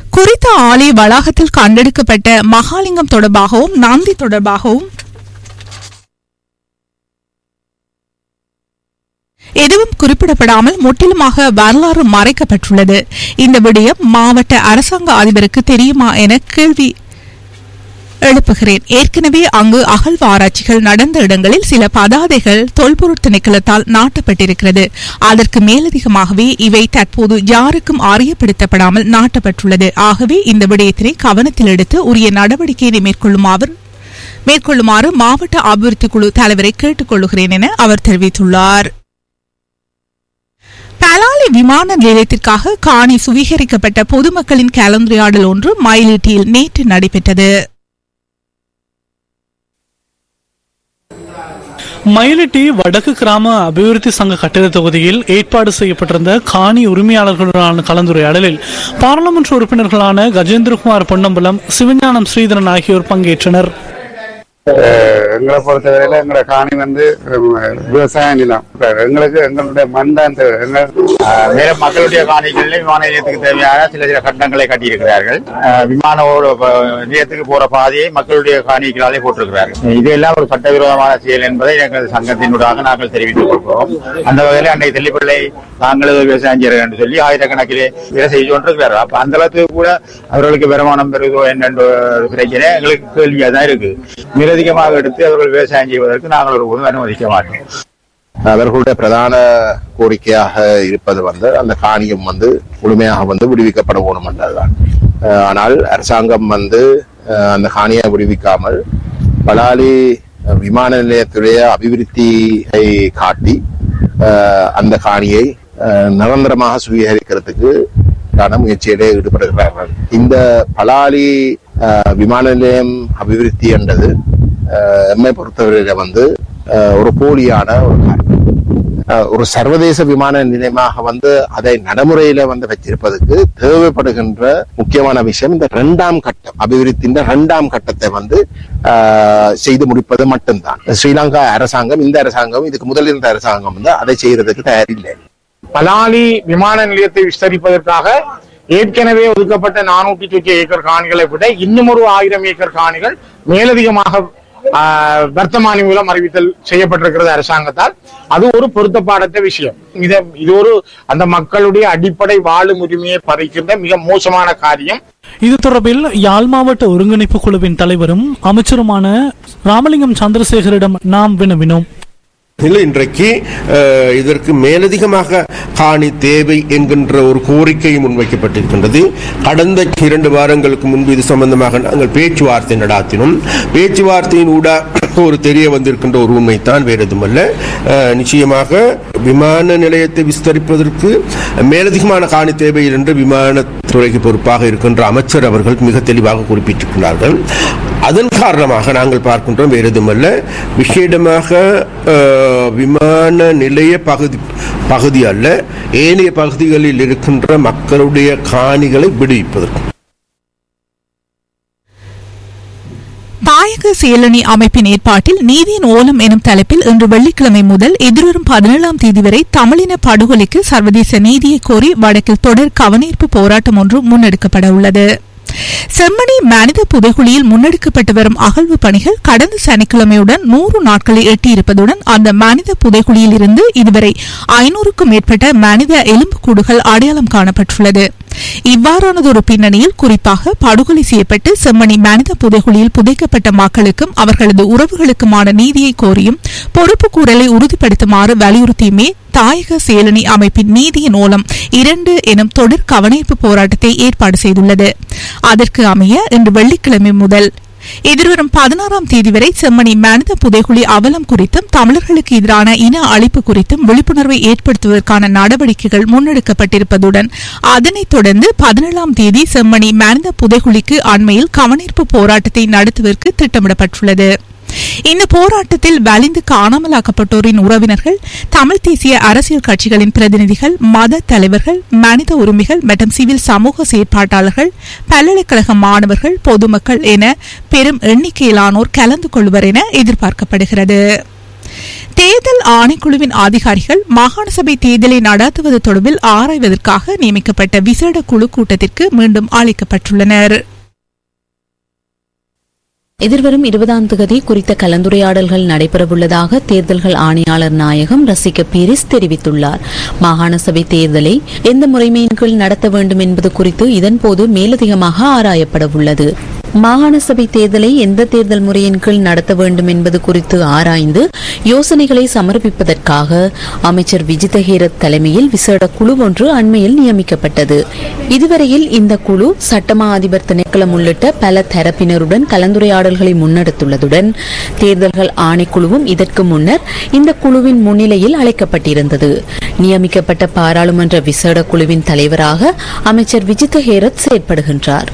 குறித்த ஆலய வளாகத்தில் கண்டெடுக்கப்பட்ட மகாலிங்கம் தொடர்பாகவும் நந்தி தொடர்பாகவும் எதுவும் குறிப்பிடப்படாமல் முற்றிலுமாக வரலாறு மறைக்கப்பட்டுள்ளது இந்த விடயம் மாவட்ட அரசாங்க அதிபருக்கு தெரியுமா என கேள்வி எழுப்புகிறேன் ஏற்கனவே அங்கு அகழ்வாராய்ச்சிகள் நடந்த இடங்களில் சில பதாதைகள் தொல்பொருள் திணைக்களத்தால் நாட்டப்பட்டிருக்கிறது அதற்கு மேலதிகமாகவே இவை தற்போது யாருக்கும் அறியப்படுத்தப்படாமல் நாட்டப்பட்டுள்ளது ஆகவே இந்த விடயத்தினை கவனத்தில் எடுத்து உரிய நடவடிக்கையை மேற்கொள்ளுமாறு மேற்கொள்ளுமாறு மாவட்ட அபிவிருத்தி குழு தலைவரை கேட்டுக் கொள்கிறேன் என அவர் தெரிவித்துள்ளார் பலாலி விமான நிலையத்திற்காக காணி சுவீகரிக்கப்பட்ட பொதுமக்களின் கலந்துரையாடல் ஒன்று மயிலிட்டியில் நேற்று நடைபெற்றது மயிலிட்டி வடக்கு கிராம அபிவிருத்தி சங்க கட்டிட தொகுதியில் ஏற்பாடு செய்யப்பட்டிருந்த காணி உரிமையாளர்களுடனான கலந்துரையாடலில் பாராளுமன்ற உறுப்பினர்களான கஜேந்திரகுமார் பொன்னம்பலம் சிவஞானம் ஸ்ரீதரன் ஆகியோர் பங்கேற்றனர் அஹ் எங்களை பொறுத்தவரையில எங்களோட காணி வந்து அஹ், விவசாய நிலம் இப்ப எங்களுக்கு எங்களுடைய மண் தான் தேவை. எங்க ஆஹ் மேல மக்களுடைய காணிகளில் விமான நிலையத்துக்கு தேவையான சில சில கட்டணங்களை கட்டியிருக்கிறார்கள் ஆஹ் விமான ஓட- ப- நிலையத்துக்கு போற பாதையை மக்களுடைய காணிகளாலே போட்டிருக்கிறார்கள் இதெல்லாம் ஒரு சட்டவிரோதமான செயல் என்பதை எங்கள் சங்கத்தினூடாக நாங்கள் தெரிவித்துக் கொள்கிறோம் அந்த வகையில் அன்னை தெல்லிப்பிள்ளை நாங்கள் ஏதோ விவசாயம் செய்கிறோம் என்று சொல்லி ஆயிரக்கணக்கிலே வேலை செய்து கொண்டிருக்கிறார் அப்ப அந்த அளவுக்கு கூட அவர்களுக்கு வருமானம் பெறுதோ என்னென்ற ஒரு பிரச்சனை எங்களுக்கு கேள்வியா தான் இருக்கு மேலதிகமாக எடுத்து அவர்கள் விவசாயம் செய்வதற்கு நாங்கள் ஒரு உதவி அனுமதிக்க மாட்டோம் அவர்களுடைய பிரதான கோரிக்கையாக இருப்பது வந்து அந்த காணியம் வந்து முழுமையாக வந்து விடுவிக்கப்பட வேணும் என்றதுதான் அஹ் ஆனால் அரசாங்கம் வந்து அஹ் அந்த காணியை விடுவிக்காமல் பலாலி அஹ், விமான நிலையத்துடைய அபிவிருத்தியை காட்டி அஹ், அந்த காணியை அஹ், நிரந்தரமாக சுவீகரிக்கிறதுக்கு கான முயற்சியிலே ஈடுபடுகிறார்கள் இந்த பலாலி அஹ், விமான நிலையம் அபிவிருத்தி என்றது அஹ், எம்மை பொறுத்தவரையில வந்து அஹ், ஒரு போலியான ஒரு காரியம் அஹ், ஒரு சர்வதேச விமான நிலையமாக வந்து அதை நடைமுறையில வந்து வச்சிருப்பதற்கு தேவைப்படுகின்ற முக்கியமான விஷயம் இந்த இரண்டாம் கட்டம் அபிவிருத்தியின் இரண்டாம் கட்டத்தை வந்து அஹ், செய்து முடிப்பது மட்டும்தான் ஸ்ரீலங்கா அரசாங்கம் இந்த அரசாங்கம் இதுக்கு முதல் இருந்த அரசாங்கம் வந்து அதை செய்யறதுக்கு தயாரில்லை பலாலி விமான நிலையத்தை விஸ்தரிப்பதற்காக ஏற்கனவே ஒதுக்கப்பட்ட நானூற்றி தொண்ணூற்றி ஏக்கர் காணிகளை விட இன்னும் ஒரு ஆயிரம் ஏக்கர் காணிகள் மேலதிகமாக ஆஹ், வர்த்தமானி மூலம் அறிவித்தல் செய்யப்பட்டிருக்கிறது அரசாங்கத்தால் அது ஒரு பொருத்தப்பாடற்ற விஷயம் இத இது ஒரு அந்த மக்களுடைய அடிப்படை வாழும் உரிமையை பறிக்கின்ற மிக மோசமான காரியம் இது தொடர்பில் யாழ் மாவட்ட ஒருங்கிணைப்பு குழுவின் தலைவரும் அமைச்சருமான ராமலிங்கம் சந்திரசேகரிடம் நாம் வினவினோம் இல்லை இன்றைக்கு அஹ், இதற்கு மேலதிகமாக காணி தேவை என்கின்ற ஒரு கோரிக்கை முன்வைக்கப்பட்டிருக்கின்றது கடந்த இரண்டு வாரங்களுக்கு முன்பு இது சம்பந்தமாக நாங்கள் பேச்சுவார்த்தை நடாத்தினோம் பேச்சுவார்த்தையின் ஊடா ஒரு தெரிய வந்திருக்கின்ற ஒரு உண்மைத்தான் வேறு எதுவுமல்ல அஹ், நிச்சயமாக விமான நிலையத்தை விஸ்தரிப்பதற்கு மேலதிகமான காணி தேவை என்று விமானத்துறைக்கு பொறுப்பாக இருக்கின்ற அமைச்சர் அவர்கள் மிக தெளிவாக குறிப்பிட்டிருக்கிறார்கள் அதன் காரணமாக நாங்கள் பார்க்கின்றோம் வேறு எதுவுமல்ல விசேடமாக அஹ், விமான நிலைய பகுதி பகுதி அல்ல ஏனைய பகுதிகளில் இருக்கின்ற மக்களுடைய காணிகளை விடுவிப்பதற்கு தாயக செயலணி அமைப்பின் ஏற்பாட்டில் நீதியின் ஓலம் எனும் தலைப்பில் இன்று வெள்ளிக்கிழமை முதல் எதிர்வரும் பதினேழாம் தேதி வரை தமிழின படுகொலைக்கு சர்வதேச நீதியை கோரி வடக்கில் தொடர் கவனீர்ப்பு போராட்டம் ஒன்று முன்னெடுக்கப்பட உள்ளது செம்மணி மனித புதைகுழியில் முன்னெடுக்கப்பட்டு வரும் அகழ்வு பணிகள் கடந்த சனிக்கிழமையுடன் நூறு நாட்களை எட்டியிருப்பதுடன் அந்த மனித புதைகுழியில் இருந்து இதுவரை ஐநூறுக்கும் மேற்பட்ட மனித எலும்புக்கூடுகள் அடையாளம் காணப்பட்டுள்ளது இவ்வாறானதொரு பின்னணியில் குறிப்பாக படுகொலை செய்யப்பட்டு செம்மணி மனித புதைகுழியில் புதைக்கப்பட்ட மக்களுக்கும் அவர்களது உறவுகளுக்குமான நீதியை கோரியும் பொறுப்பு கூறலை உறுதிப்படுத்துமாறு வலியுறுத்தியுமே தாயக செயலணி அமைப்பின் நீதியின் ஓலம் இரண்டு எனும் தொடர் கவனிப்பு போராட்டத்தை ஏற்பாடு செய்துள்ளது அதற்கு அமைய இன்று வெள்ளிக்கிழமை முதல் எதிர்வரும் பதினாறாம் தேதி வரை செம்மணி மனித புதைகுழி அவலம் குறித்தும் தமிழர்களுக்கு எதிரான இன அழிப்பு குறித்தும் விழிப்புணர்வை ஏற்படுத்துவதற்கான நடவடிக்கைகள் முன்னெடுக்கப்பட்டிருப்பதுடன் அதனைத் தொடர்ந்து பதினேழாம் தேதி செம்மணி மனித புதைகுழிக்கு அண்மையில் கவனிப்பு போராட்டத்தை நடத்துவதற்கு திட்டமிடப்பட்டுள்ளது இந்த போராட்டத்தில் வலிந்து காணாமலாக்கப்பட்டோரின் உறவினர்கள் தமிழ் தேசிய அரசியல் கட்சிகளின் பிரதிநிதிகள் மத தலைவர்கள் மனித உரிமைகள் மற்றும் சிவில் சமூக செயற்பாட்டாளர்கள் பல்கலைக்கழக மாணவர்கள் பொதுமக்கள் என பெரும் எண்ணிக்கையிலானோர் கலந்து கொள்வர் என எதிர்பார்க்கப்படுகிறது தேர்தல் ஆணைக்குழுவின் அதிகாரிகள் மாகாண சபை தேர்தலை நடத்துவது தொடர்பில் ஆராய்வதற்காக நியமிக்கப்பட்ட விசேட குழு கூட்டத்திற்கு மீண்டும் அழைக்கப்பட்டுள்ளனர் எதிர்வரும் இருபதாம் தேதி குறித்த கலந்துரையாடல்கள் நடைபெறவுள்ளதாக தேர்தல்கள் ஆணையாளர் நாயகம் ரசிக பீரிஸ் தெரிவித்துள்ளார் மாகாண சபை தேர்தலை எந்த முறைமையின் கீழ் நடத்த வேண்டும் என்பது குறித்து இதன்போது மேலதிகமாக ஆராயப்படவுள்ளது மாகாண சபை தேர்தலை எந்த தேர்தல் முறையின் கீழ் நடத்த வேண்டும் என்பது குறித்து ஆராய்ந்து யோசனைகளை சமர்ப்பிப்பதற்காக அமைச்சர் விஜித ஹேரத் தலைமையில் விசேட குழு ஒன்று அண்மையில் நியமிக்கப்பட்டது இதுவரையில் இந்த குழு சட்டமா அதிபர் திணைக்களம் உள்ளிட்ட பல தரப்பினருடன் கலந்துரையாடல்களை முன்னெடுத்துள்ளதுடன் தேர்தல்கள் ஆணைக்குழுவும் இதற்கு முன்னர் இந்த குழுவின் முன்னிலையில் அழைக்கப்பட்டிருந்தது நியமிக்கப்பட்ட பாராளுமன்ற விசேட குழுவின் தலைவராக அமைச்சர் விஜித ஹேரத் செயற்படுகின்றார்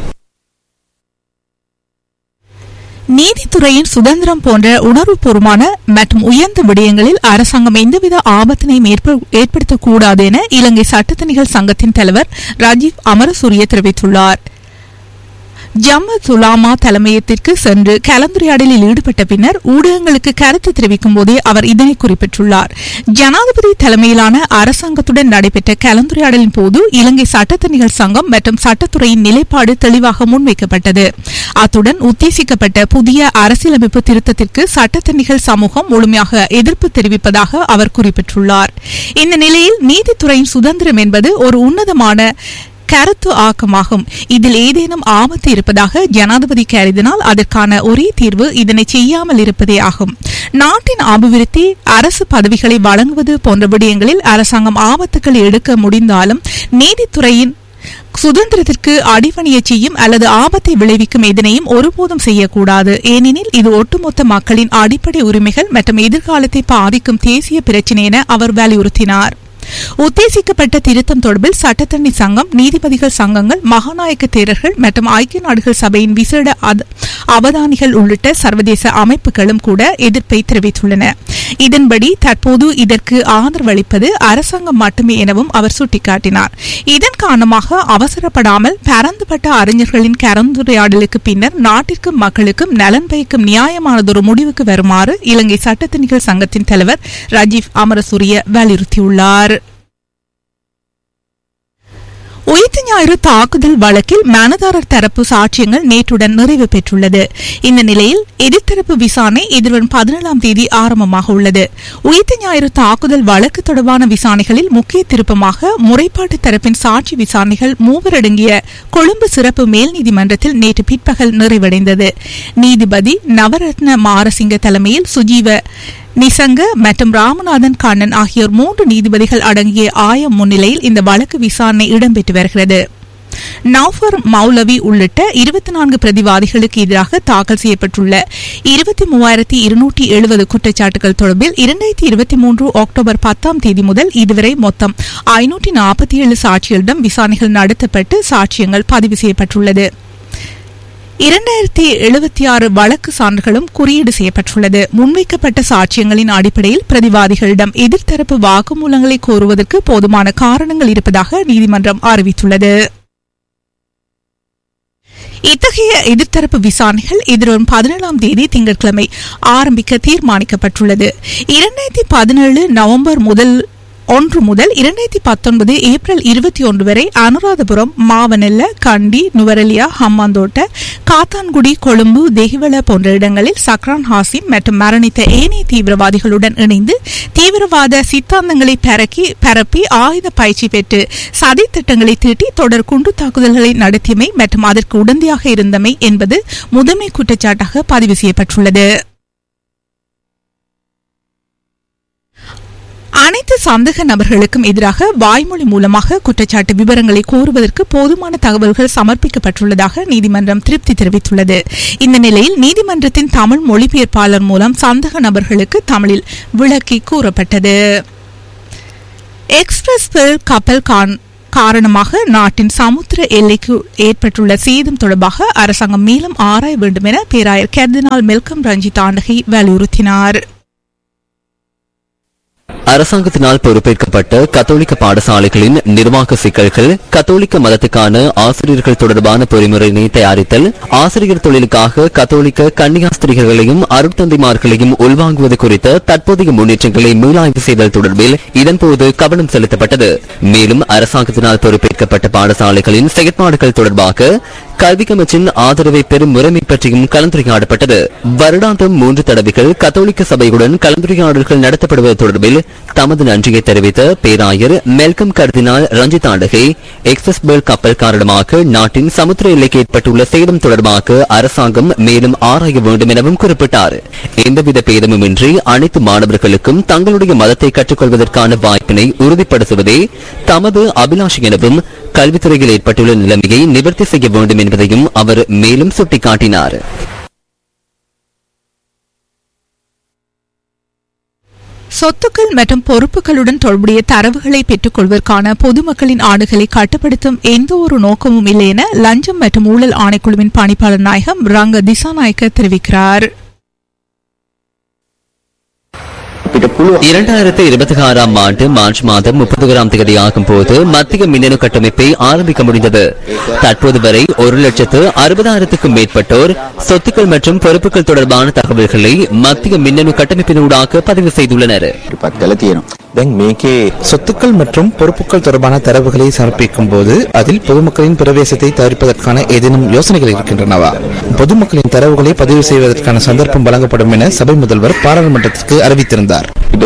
நீதித்துறையின் சுதந்திரம் போன்ற உணர்வுபூர்வமான மற்றும் உயர்ந்த விடயங்களில் அரசாங்கம் எந்தவித ஆபத்தினை மேற்ப- ஏற்படுத்தக்கூடாது என இலங்கை சட்டத்தணிகள் சங்கத்தின் தலைவர் ராஜீவ் அமரசூரிய தெரிவித்துள்ளார் ஜம்ம துலாமா தலைமையத்திற்கு சென்று கலந்துரையாடலில் ஈடுபட்ட பின்னர் ஊடகங்களுக்கு கருத்து தெரிவிக்கும் போதே அவர் இதனை குறிப்பிட்டுள்ளார் ஜனாதிபதி தலைமையிலான அரசாங்கத்துடன் நடைபெற்ற கலந்துரையாடலின் போது இலங்கை சட்டத்தணிகள் சங்கம் மற்றும் சட்டத்துறையின் நிலைப்பாடு தெளிவாக முன்வைக்கப்பட்டது அத்துடன் உத்தேசிக்கப்பட்ட புதிய அரசியலமைப்பு திருத்தத்திற்கு சட்டத்தணிகள் சமூகம் முழுமையாக எதிர்ப்பு தெரிவிப்பதாக அவர் குறிப்பிட்டுள்ளார் இந்த நிலையில் நீதித்துறையின் சுதந்திரம் என்பது ஒரு உன்னதமான கருத்து ஆக்கமாகும் இதில் ஏதேனும் ஆபத்து இருப்பதாக ஜனாதிபதி கருதினால் அதற்கான ஒரே தீர்வு இதனை செய்யாமல் இருப்பதே ஆகும் நாட்டின் அபிவிருத்தி அரசு பதவிகளை வழங்குவது போன்ற விடயங்களில் அரசாங்கம் ஆபத்துக்கள் எடுக்க முடிந்தாலும் நீதித்துறையின் சுதந்திரத்திற்கு அடிபணிய செய்யும் அல்லது ஆபத்தை விளைவிக்கும் எதனையும் ஒருபோதும் செய்யக்கூடாது ஏனெனில் இது ஒட்டுமொத்த மக்களின் அடிப்படை உரிமைகள் மற்றும் எதிர்காலத்தை பாதிக்கும் தேசிய பிரச்சினை என அவர் வலியுறுத்தினார் உத்தேசிக்கப்பட்ட திருத்தம் தொடர்பில் சட்டத்தரணி சங்கம் நீதிபதிகள் சங்கங்கள் மகாநாயக்க தேரர்கள் மற்றும் ஐக்கிய நாடுகள் சபையின் விசேட அத- அவதானிகள் உள்ளிட்ட சர்வதேச அமைப்புகளும் கூட எதிர்ப்பை தெரிவித்துள்ளன இதன்படி தற்போது இதற்கு ஆதரவளிப்பது அரசாங்கம் மட்டுமே எனவும் அவர் சுட்டிக்காட்டினார் இதன் காரணமாக அவசரப்படாமல் பரந்துபட்ட அறிஞர்களின் கலந்துரையாடலுக்கு பின்னர் நாட்டிற்கும் மக்களுக்கும் நலன் பயக்கும் நியாயமானதொரு முடிவுக்கு வருமாறு இலங்கை சட்டத்தணிகள் சங்கத்தின் தலைவர் ராஜீவ் அமரசூரிய வலியுறுத்தியுள்ளார் உயிர்த்த ஞாயிறு தாக்குதல் வழக்கில் மனதாரர் தரப்பு சாட்சியங்கள் நேற்றுடன் நிறைவு பெற்றுள்ளது இந்த நிலையில் எதிர்த்தரப்பு விசாரணை எதிர்வரும் பதினேழாம் தேதி ஆரம்பமாக உள்ளது உயிர்த்த ஞாயிறு தாக்குதல் வழக்கு தொடர்பான விசாரணைகளில் முக்கிய திருப்பமாக முறைப்பாட்டு தரப்பின் சாட்சி விசாரணைகள் மூவரடங்கிய கொழும்பு சிறப்பு மேல் நீதிமன்றத்தில் நேற்று பிற்பகல் நிறைவடைந்தது நீதிபதி நவரத்ன மாரசிங்க தலைமையில் சுஜீவ நிசங்க மற்றும் ராமநாதன் கண்ணன் ஆகியோர் மூன்று நீதிபதிகள் அடங்கிய ஆயம் முன்னிலையில் இந்த வழக்கு விசாரணை இடம்பெற்று வருகிறது நௌஃபர் மௌலவி உள்ளிட்ட இருபத்தி நான்கு பிரதிவாதிகளுக்கு எதிராக தாக்கல் செய்யப்பட்டுள்ள இருபத்தி மூவாயிரத்தி இருநூற்றி எழுபது குற்றச்சாட்டுகள் தொடர்பில் இரண்டாயிரத்தி இருபத்தி மூன்று அக்டோபர் பத்தாம் தேதி முதல் இதுவரை மொத்தம் ஐநூற்றி நாற்பத்தி ஏழு சாட்சிகளிடம் விசாரணைகள் நடத்தப்பட்டு சாட்சியங்கள் பதிவு செய்யப்பட்டுள்ளது இரண்டாயிரத்தி எழுபத்தி ஆறு வழக்கு சான்றுகளும் குறியீடு செய்யப்பட்டுள்ளது முன்வைக்கப்பட்ட சாட்சியங்களின் அடிப்படையில் பிரதிவாதிகளிடம் எதிர்த்தரப்பு வாக்குமூலங்களை கோருவதற்கு போதுமான காரணங்கள் இருப்பதாக நீதிமன்றம் அறிவித்துள்ளது இத்தகைய எதிர்த்தரப்பு விசாரணைகள் எதிர்வரும் பதினேழாம் தேதி திங்கட்கிழமை ஆரம்பிக்க தீர்மானிக்கப்பட்டுள்ளது இரண்டாயிரத்தி பதினேழு நவம்பர் முதல் ஒன்று முதல் இரண்டாயிரத்தி பத்தொன்பது ஏப்ரல் இருபத்தி ஒன்று வரை அனுராதபுரம் மாவனெல்ல கண்டி நுவரெலியா ஹம்மாந்தோட்ட காத்தான்குடி கொழும்பு தெஹிவள போன்ற இடங்களில் சக்ரான் ஹாசிம் மற்றும் மரணித்த ஏனைய தீவிரவாதிகளுடன் இணைந்து தீவிரவாத சித்தாந்தங்களை பரக்கி பரப்பி ஆயுத பயிற்சி பெற்று சதி திட்டங்களை தீட்டி தொடர் குண்டு தாக்குதல்களை நடத்தியமை மற்றும் அதற்கு உடந்தையாக இருந்தமை என்பது முதன்மை குற்றச்சாட்டாக பதிவு செய்யப்பட்டுள்ளது அனைத்து சந்தேக நபர்களுக்கும் எதிராக வாய்மொழி மூலமாக குற்றச்சாட்டு விவரங்களை கோருவதற்கு போதுமான தகவல்கள் சமர்ப்பிக்கப்பட்டுள்ளதாக நீதிமன்றம் திருப்தி தெரிவித்துள்ளது இந்த நிலையில் நீதிமன்றத்தின் தமிழ் மொழிபெயர்ப்பாளர் மூலம் சந்தேக நபர்களுக்கு தமிழில் விளக்கி கூறப்பட்டது எக்ஸ்பிரஸ் பெல் கப்பல் கான் காரணமாக நாட்டின் சமுத்திர எல்லைக்கு ஏற்பட்டுள்ள சேதம் தொடர்பாக அரசாங்கம் மேலும் ஆராய வேண்டும் என பேராயர் கர்தினால் மெல்கம் ரஞ்சித் ஆண்டகை வலியுறுத்தினார் அரசாங்கத்தினால் பொறுப்பேற்கப்பட்ட கத்தோலிக்க பாடசாலைகளின் நிர்வாக சிக்கல்கள் கத்தோலிக்க மதத்துக்கான ஆசிரியர்கள் தொடர்பான பொறிமுறையினை தயாரித்தல் ஆசிரியர் தொழிலுக்காக கத்தோலிக்க கன்னியாஸ்திரிகர்களையும் அருட்தந்தைமார்களையும் உள்வாங்குவது குறித்த தற்போதைய முன்னேற்றங்களை மீளாய்வு செய்தல் தொடர்பில் இதன்போது கவனம் செலுத்தப்பட்டது மேலும் அரசாங்கத்தினால் பொறுப்பேற்கப்பட்ட பாடசாலைகளின் செயற்பாடுகள் தொடர்பாக கல்வி கமிச்சின் ஆதரவை பெறும் முறைமை பற்றியும் கலந்துரையாடப்பட்டது வருடாந்தம் மூன்று தடவைகள் கத்தோலிக்க சபையுடன் கலந்துரையாடல்கள் நடத்தப்படுவது தொடர்பில் தமது நன்றியை தெரிவித்த பேராயர் மெல்கம் கர்தினால் ரஞ்சித் ஆண்டகை எக்ஸஸ் பேர்ல் கப்பல் காரணமாக நாட்டின் சமுத்திர எல்லைக்கு ஏற்பட்டுள்ள சேதம் தொடர்பாக அரசாங்கம் மேலும் ஆராய வேண்டும் எனவும் குறிப்பிட்டார் எந்தவித பேதமுமின்றி அனைத்து மாணவர்களுக்கும் தங்களுடைய மதத்தை கற்றுக்கொள்வதற்கான வாய்ப்பினை உறுதிப்படுத்துவதே தமது அபிலாஷை எனவும் கல்வித்துறையில் ஏற்பட்டுள்ள நிலைமையை நிவர்த்தி செய்ய வேண்டும் என்பதையும் அவர் மேலும் சுட்டிக்காட்டினார் சொத்துக்கள் மற்றும் பொறுப்புகளுடன் தொடர்புடைய தரவுகளை பெற்றுக் கொள்வதற்கான பொதுமக்களின் ஆடுகளை கட்டுப்படுத்தும் எந்த ஒரு நோக்கமும் இல்லை என லஞ்சம் மற்றும் ஊழல் ஆணைக்குழுவின் பணிப்பாளர் நாயகம் ரங்க திசாநாயக்க தெரிவிக்கிறார் இரண்டாயிரத்தி இருபத்தி ஆறாம் ஆண்டு மார்ச் மாதம் முப்பத்தோராம் தேதி ஆகும் போது மத்திய மின்னணு கட்டமைப்பை ஆரம்பிக்க முடிந்தது தற்போது வரை ஒரு லட்சத்து அறுபதாயிரத்துக்கும் மேற்பட்டோர் சொத்துக்கள் மற்றும் பொறுப்புகள் தொடர்பான தகவல்களை மத்திய மின்னணு கட்டமைப்பினூடாக பதிவு செய்துள்ளனர் சொத்துக்கள் மற்றும் பொறுப்புகள் தொடர்பான தரவுகளை சமர்ப்பிக்கும் போது அதில் பொதுமக்களின் பிரவேசத்தை தவிர்ப்பதற்கான ஏதேனும் யோசனைகள் இருக்கின்றனவா பொதுமக்களின் தரவுகளை பதிவு செய்வதற்கான சந்தர்ப்பம் வழங்கப்படும் என சபை முதல்வர் பாராளுமன்றத்திற்கு அறிவித்திருந்தார்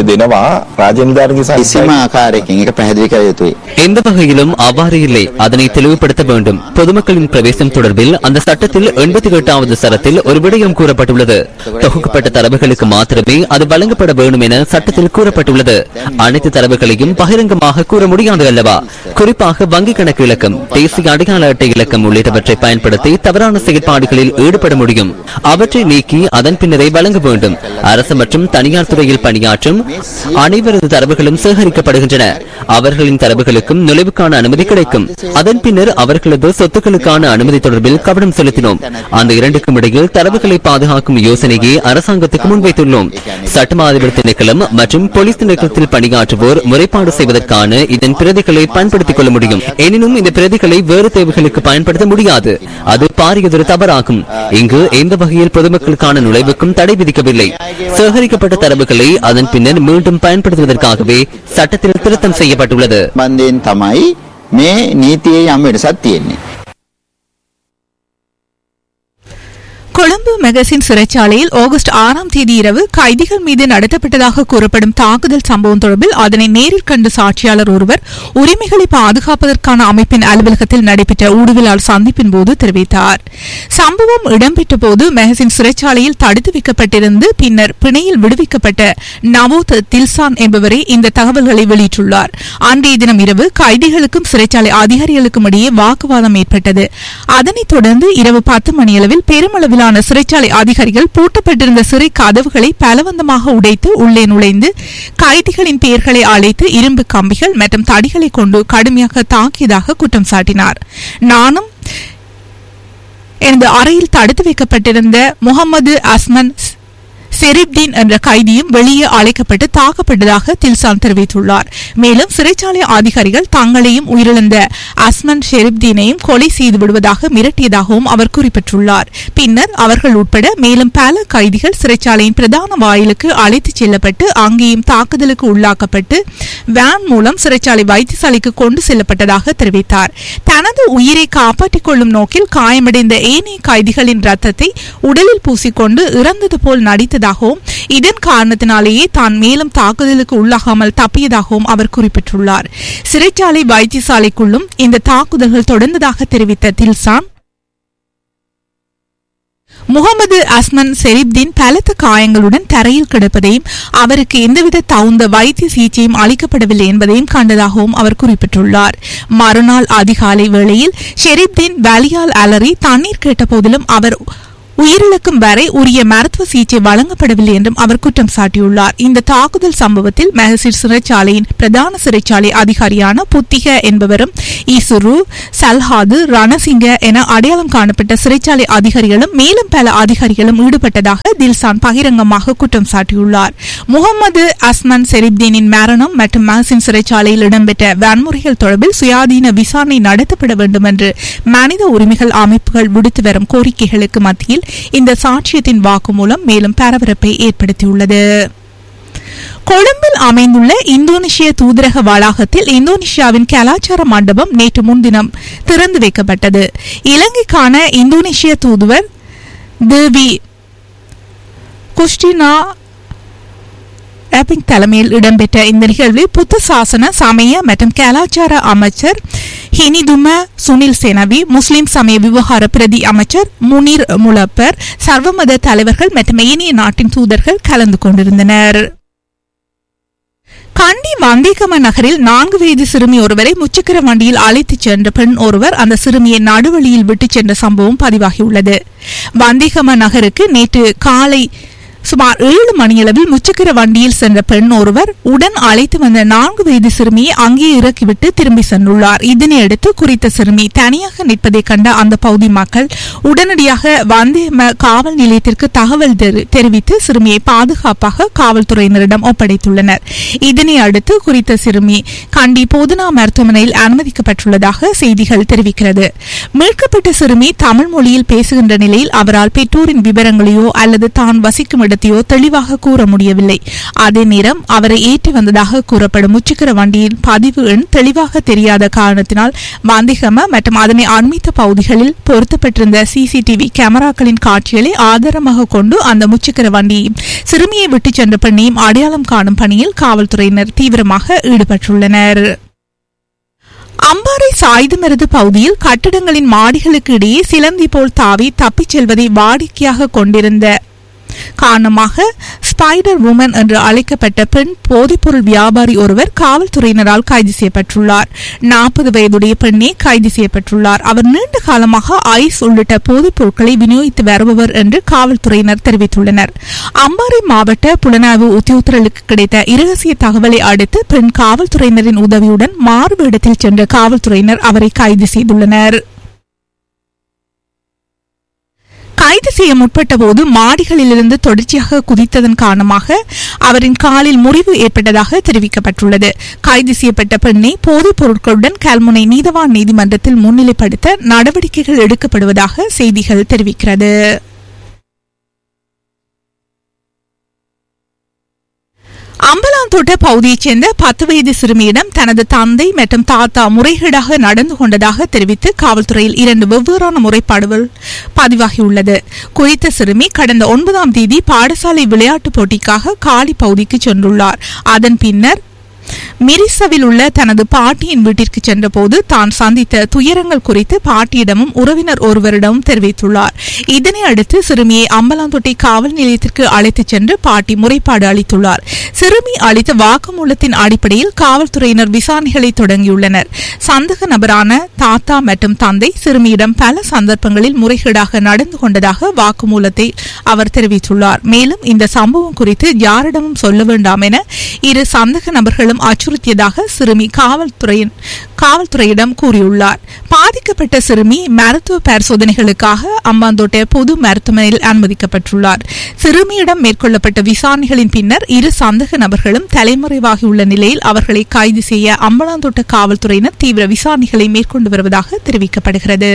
எந்த வகையிலும் அவ்வாறு இல்லை அதனை தெளிவுபடுத்த வேண்டும் பொதுமக்களின் பிரவேசம் தொடர்பில் அந்த சட்டத்தில் எண்பத்தி எட்டாவது சரத்தில் ஒரு விடயம் கூறப்பட்டுள்ளது தொகுக்கப்பட்ட தரவுகளுக்கு மாத்திரமே அது வழங்கப்பட வேண்டும் என சட்டத்தில் கூறப்பட்டுள்ளது அனைத்து தரவுகளையும் பகிரங்கமாக கூற முடியாது அல்லவா குறிப்பாக வங்கி கணக்கு இலக்கம் தேசிய அடையாள அட்டை இலக்கம் உள்ளிட்டவற்றை பயன்படுத்தி தவறான செயற்பாடுகளில் ஈடுபட முடியும் அவற்றை நீக்கி அதன் பின்னரே வழங்க வேண்டும் அரசு மற்றும் தனியார் துறையில் பணியாற்றும் அனைவரது தரவுகளும் சேகரிக்கப்படுகின்றன அவர்களின் தரவுகளுக்கும் நுழைவுக்கான அனுமதி கிடைக்கும் அதன் பின்னர் அவர்களது சொத்துக்களுக்கான அனுமதி தொடர்பில் கவனம் செலுத்தினோம் அந்த இரண்டுக்கும் இடையில் தரவுகளை பாதுகாக்கும் யோசனையை அரசாங்கத்துக்கு முன்வைத்துள்ளோம் சட்டமா அதிபர் திணைக்களம் மற்றும் போலீஸ் திணைக்களத்தில் பணியாற்றுவோர் முறைப்பாடு செய்வதற்கான இதன் பிரதிகளை பயன்படுத்திக் கொள்ள முடியும் எனினும் இந்த பிரதிகளை வேறு தேவைகளுக்கு பயன்படுத்த முடியாது அது பாரியதொரு தவறாகும் இங்கு எந்த வகையில் பொதுமக்களுக்கான நுழைவுக்கும் தடை விதிக்கவில்லை சேகரிக்கப்பட்ட தரவுகளை அதன் பின்னர் மீண்டும் பயன்படுத்துவதற்காகவே சட்டத்தில் திருத்தம் செய்யப்பட்டுள்ளது සම්බන්ධයෙන් තමයි මේ නීතියේ යම් වෙනසක් තියෙන්නේ. கொழும்பு மெகசின் சிறைச்சாலையில் ஆகஸ்ட் ஆறாம் தேதி இரவு கைதிகள் மீது நடத்தப்பட்டதாக கூறப்படும் தாக்குதல் சம்பவம் தொடர்பில் அதனை நேரில் கண்ட சாட்சியாளர் ஒருவர் உரிமைகளை பாதுகாப்பதற்கான அமைப்பின் அலுவலகத்தில் நடைபெற்ற ஊடகவியலாளர் சந்திப்பின் போது தெரிவித்தார் சம்பவம் இடம்பெற்ற போது மெகசின் சிறைச்சாலையில் தடுத்து வைக்கப்பட்டிருந்து பின்னர் பிணையில் விடுவிக்கப்பட்ட நவோத் தில்சான் என்பவரே இந்த தகவல்களை வெளியிட்டுள்ளார் அன்றைய தினம் இரவு கைதிகளுக்கும் சிறைச்சாலை அதிகாரிகளுக்கும் இடையே வாக்குவாதம் ஏற்பட்டது அதனைத் தொடர்ந்து இரவு பத்து மணியளவில் பெருமளவிலான சிறைச்சாலை அதிகாரிகள் பூட்டப்பட்டிருந்த சிறை கதவுகளை பலவந்தமாக உடைத்து உள்ளே நுழைந்து கைதிகளின் பெயர்களை அழைத்து இரும்பு கம்பிகள் மற்றும் தடிகளை கொண்டு கடுமையாக தாக்கியதாக குற்றம் சாட்டினார் நானும் எனது அறையில் தடுத்து வைக்கப்பட்டிருந்த முகமது அஸ்மன் செரிப்தீன் என்ற கைதியும் வெளியே அழைக்கப்பட்டு தாக்கப்பட்டதாக தில்சான் தெரிவித்துள்ளார் மேலும் சிறைச்சாலை அதிகாரிகள் தங்களையும் உயிரிழந்த அஸ்மன் ஷெரிப்தீனையும் கொலை செய்து விடுவதாக மிரட்டியதாகவும் அவர் குறிப்பிட்டுள்ளார் பின்னர் அவர்கள் உட்பட மேலும் பல கைதிகள் சிறைச்சாலையின் பிரதான வாயிலுக்கு அழைத்துச் செல்லப்பட்டு அங்கேயும் தாக்குதலுக்கு உள்ளாக்கப்பட்டு வேன் மூலம் சிறைச்சாலை வைத்தியசாலைக்கு கொண்டு செல்லப்பட்டதாக தெரிவித்தார் தனது உயிரை காப்பாற்றிக் கொள்ளும் நோக்கில் காயமடைந்த ஏனைய கைதிகளின் ரத்தத்தை உடலில் பூசிக்கொண்டு இறந்தது போல் நடித்ததாகவும் இதன் காரணத்தினாலேயே தான் மேலும் தாக்குதலுக்கு உள்ளாகாமல் தப்பியதாகவும் அவர் குறிப்பிட்டுள்ளார் சிறைச்சாலை வைத்தியசாலைக்குள்ளும் இந்த தாக்குதல்கள் தொடர்ந்ததாக தெரிவித்த தில்சான் முகமது அஸ்மன் செரிப்தீன் பலத்த காயங்களுடன் தரையில் கிடப்பதையும் அவருக்கு எந்தவித தகுந்த வைத்திய சிகிச்சையும் அளிக்கப்படவில்லை என்பதையும் கண்டதாகவும் அவர் குறிப்பிட்டுள்ளார் மறுநாள் அதிகாலை வேளையில் ஷெரிப்தீன் வலியால் அலறி தண்ணீர் கேட்ட போதிலும் அவர் உயிரிழக்கும் வரை உரிய மருத்துவ சிகிச்சை வழங்கப்படவில்லை என்றும் அவர் குற்றம் சாட்டியுள்ளார் இந்த தாக்குதல் சம்பவத்தில் மெஹசிர் சிறைச்சாலையின் பிரதான சிறைச்சாலை அதிகாரியான புத்திக என்பவரும் ஈசுரு சல்ஹாது ரணசிங்க என அடையாளம் காணப்பட்ட சிறைச்சாலை அதிகாரிகளும் மேலும் பல அதிகாரிகளும் ஈடுபட்டதாக தில்சான் பகிரங்கமாக குற்றம் சாட்டியுள்ளார் முகமது அஸ்மன் செரிப்தீனின் மரணம் மற்றும் மஹசின் சிறைச்சாலையில் இடம்பெற்ற வன்முறைகள் தொடர்பில் சுயாதீன விசாரணை நடத்தப்பட வேண்டும் என்று மனித உரிமைகள் அமைப்புகள் விடுத்து வரும் கோரிக்கைகளுக்கு மத்தியில் இந்த சாட்சியத்தின் வாக்குமூலம் மேலும் பரபரப்பை ஏற்படுத்தியுள்ளது கொழும்பில் அமைந்துள்ள இந்தோனேஷிய தூதரக வளாகத்தில் இந்தோனேஷியாவின் கலாச்சார மண்டபம் நேற்று முன்தினம் திறந்து வைக்கப்பட்டது இலங்கைக்கான இந்தோனேஷிய தூதுவர் தேவி குஸ்டினா ஆப்பிங் தலைமையில் இடம்பெற்ற இந்த நிகழ்வில் புத்த சாசன சமய மற்றும் கலாச்சார அமைச்சர் ஹினிதும சுனில் சேனவி முஸ்லிம் சமய விவகார பிரதி அமைச்சர் முனீர் முலப்பர் சர்வமத தலைவர்கள் மற்றும் ஏனைய நாட்டின் தூதர்கள் கலந்து கொண்டிருந்தனர் கண்டி வந்திகம நகரில் நான்கு வயது சிறுமி ஒருவரை முச்சக்கர வண்டியில் அழைத்துச் சென்ற பெண் ஒருவர் அந்த சிறுமியை நடுவழியில் விட்டுச் சென்ற சம்பவம் பதிவாகியுள்ளது வந்திகம நகருக்கு நேற்று காலை சுமார் ஏழு மணியளவில் முச்சக்கர வண்டியில் சென்ற பெண் ஒருவர் உடன் அழைத்து வந்த நான்கு வயது சிறுமியை அங்கே இறக்கிவிட்டு திரும்பி சென்றுள்ளார் இதனையடுத்து குறித்த சிறுமி தனியாக நிற்பதை கண்ட அந்த பகுதி மக்கள் உடனடியாக வந்தேம காவல் நிலையத்திற்கு தகவல் தெரி- தெரிவித்து சிறுமியை பாதுகாப்பாக காவல்துறையினரிடம் ஒப்படைத்துள்ளனர் இதனை அடுத்து குறித்த சிறுமி கண்டி போதனா மருத்துவமனையில் அனுமதிக்கப்பட்டுள்ளதாக செய்திகள் தெரிவிக்கிறது மீட்கப்பட்ட சிறுமி தமிழ் மொழியில் பேசுகின்ற நிலையில் அவரால் பெற்றோரின் விவரங்களையோ அல்லது தான் வசிக்கும் இடத்தையோ தெளிவாக கூற முடியவில்லை அதே நேரம் அவரை ஏற்றி வந்ததாக கூறப்படும் முச்சக்கர வண்டியின் பதிவு எண் தெளிவாக தெரியாத காரணத்தினால் வந்திகம மற்றும் அதனை அண்மித்த பகுதிகளில் பொருத்தப்பட்டிருந்த சிசிடிவி கேமராக்களின் காட்சிகளை ஆதாரமாக கொண்டு அந்த முச்சக்கர வண்டியையும் சிறுமியை விட்டுச் சென்ற பெண்ணையும் அடையாளம் காணும் பணியில் காவல்துறையினர் தீவிரமாக ஈடுபட்டுள்ளனர் அம்பாறை சாய்தமருது பகுதியில் கட்டடங்களின் மாடிகளுக்கு இடையே சிலந்தி போல் தாவி தப்பிச் செல்வதை வாடிக்கையாக கொண்டிருந்த காரணமாக ஸ்பைடர் உமன் என்று அழைக்கப்பட்ட பெண் போதைப்பொருள் வியாபாரி ஒருவர் காவல்துறையினரால் கைது செய்யப்பட்டுள்ளார் நாற்பது வயதுடைய பெண்ணே கைது செய்யப்பட்டுள்ளார் அவர் நீண்ட காலமாக ஐஸ் உள்ளிட்ட போதைப் பொருட்களை விநியோகித்து வருபவர் என்று காவல்துறையினர் தெரிவித்துள்ளனர் அம்பாறை மாவட்ட புலனாய்வு உத்தியோகத்தர்களுக்கு கிடைத்த இரகசிய தகவலை அடுத்து பெண் காவல்துறையினரின் உதவியுடன் மாறுவேடத்தில் சென்ற காவல்துறையினர் அவரை கைது செய்துள்ளனர் கைது செய்ய முற்பட்ட போது மாடிகளிலிருந்து தொடர்ச்சியாக குதித்ததன் காரணமாக அவரின் காலில் முறிவு ஏற்பட்டதாக தெரிவிக்கப்பட்டுள்ளது கைது செய்யப்பட்ட பெண்ணை போதைப் பொருட்களுடன் கல்முனை நீதவான் நீதிமன்றத்தில் முன்னிலைப்படுத்த நடவடிக்கைகள் எடுக்கப்படுவதாக செய்திகள் தெரிவிக்கிறது அம்பலாந்தோட்ட பகுதியைச் சேர்ந்த பத்து வயது சிறுமியிடம் தனது தந்தை மற்றும் தாத்தா முறைகேடாக நடந்து கொண்டதாக தெரிவித்து காவல்துறையில் இரண்டு வெவ்வேறான முறைப்பாடுகள் பதிவாகியுள்ளது குறித்த சிறுமி கடந்த ஒன்பதாம் தேதி பாடசாலை விளையாட்டுப் போட்டிக்காக காலி பகுதிக்கு சென்றுள்ளார் அதன் பின்னர் மிரிசவில் உள்ள தனது பாட்டியின் வீட்டிற்கு சென்றபோது தான் சந்தித்த துயரங்கள் குறித்து பாட்டியிடமும் உறவினர் ஒருவரிடமும் தெரிவித்துள்ளார் இதனை அடுத்து சிறுமியை அம்பலாந்தொட்டை காவல் நிலையத்திற்கு அழைத்துச் சென்று பாட்டி முறைப்பாடு அளித்துள்ளார் சிறுமி அளித்த வாக்குமூலத்தின் அடிப்படையில் காவல்துறையினர் விசாரணைகளை தொடங்கியுள்ளனர் சந்தக நபரான தாத்தா மற்றும் தந்தை சிறுமியிடம் பல சந்தர்ப்பங்களில் முறைகேடாக நடந்து கொண்டதாக வாக்குமூலத்தை அவர் தெரிவித்துள்ளார் மேலும் இந்த சம்பவம் குறித்து யாரிடமும் சொல்ல வேண்டாம் என இரு சந்தக நபர்களும் அச்சுறுத்தியதாக சிறுமி காவல்துறையின் காவல்துறையிடம் கூறியுள்ளார் பாதிக்கப்பட்ட சிறுமி மருத்துவ பரிசோதனைகளுக்காக அம்பாந்தோட்டை பொது மருத்துவமனையில் அனுமதிக்கப்பட்டுள்ளார் சிறுமியிடம் மேற்கொள்ளப்பட்ட விசாரணைகளின் பின்னர் இரு சந்தக நபர்களும் தலைமறைவாகியுள்ள நிலையில் அவர்களை கைது செய்ய அம்பலாந்தோட்ட காவல்துறையினர் தீவிர விசாரணைகளை மேற்கொண்டு வருவதாக தெரிவிக்கப்படுகிறது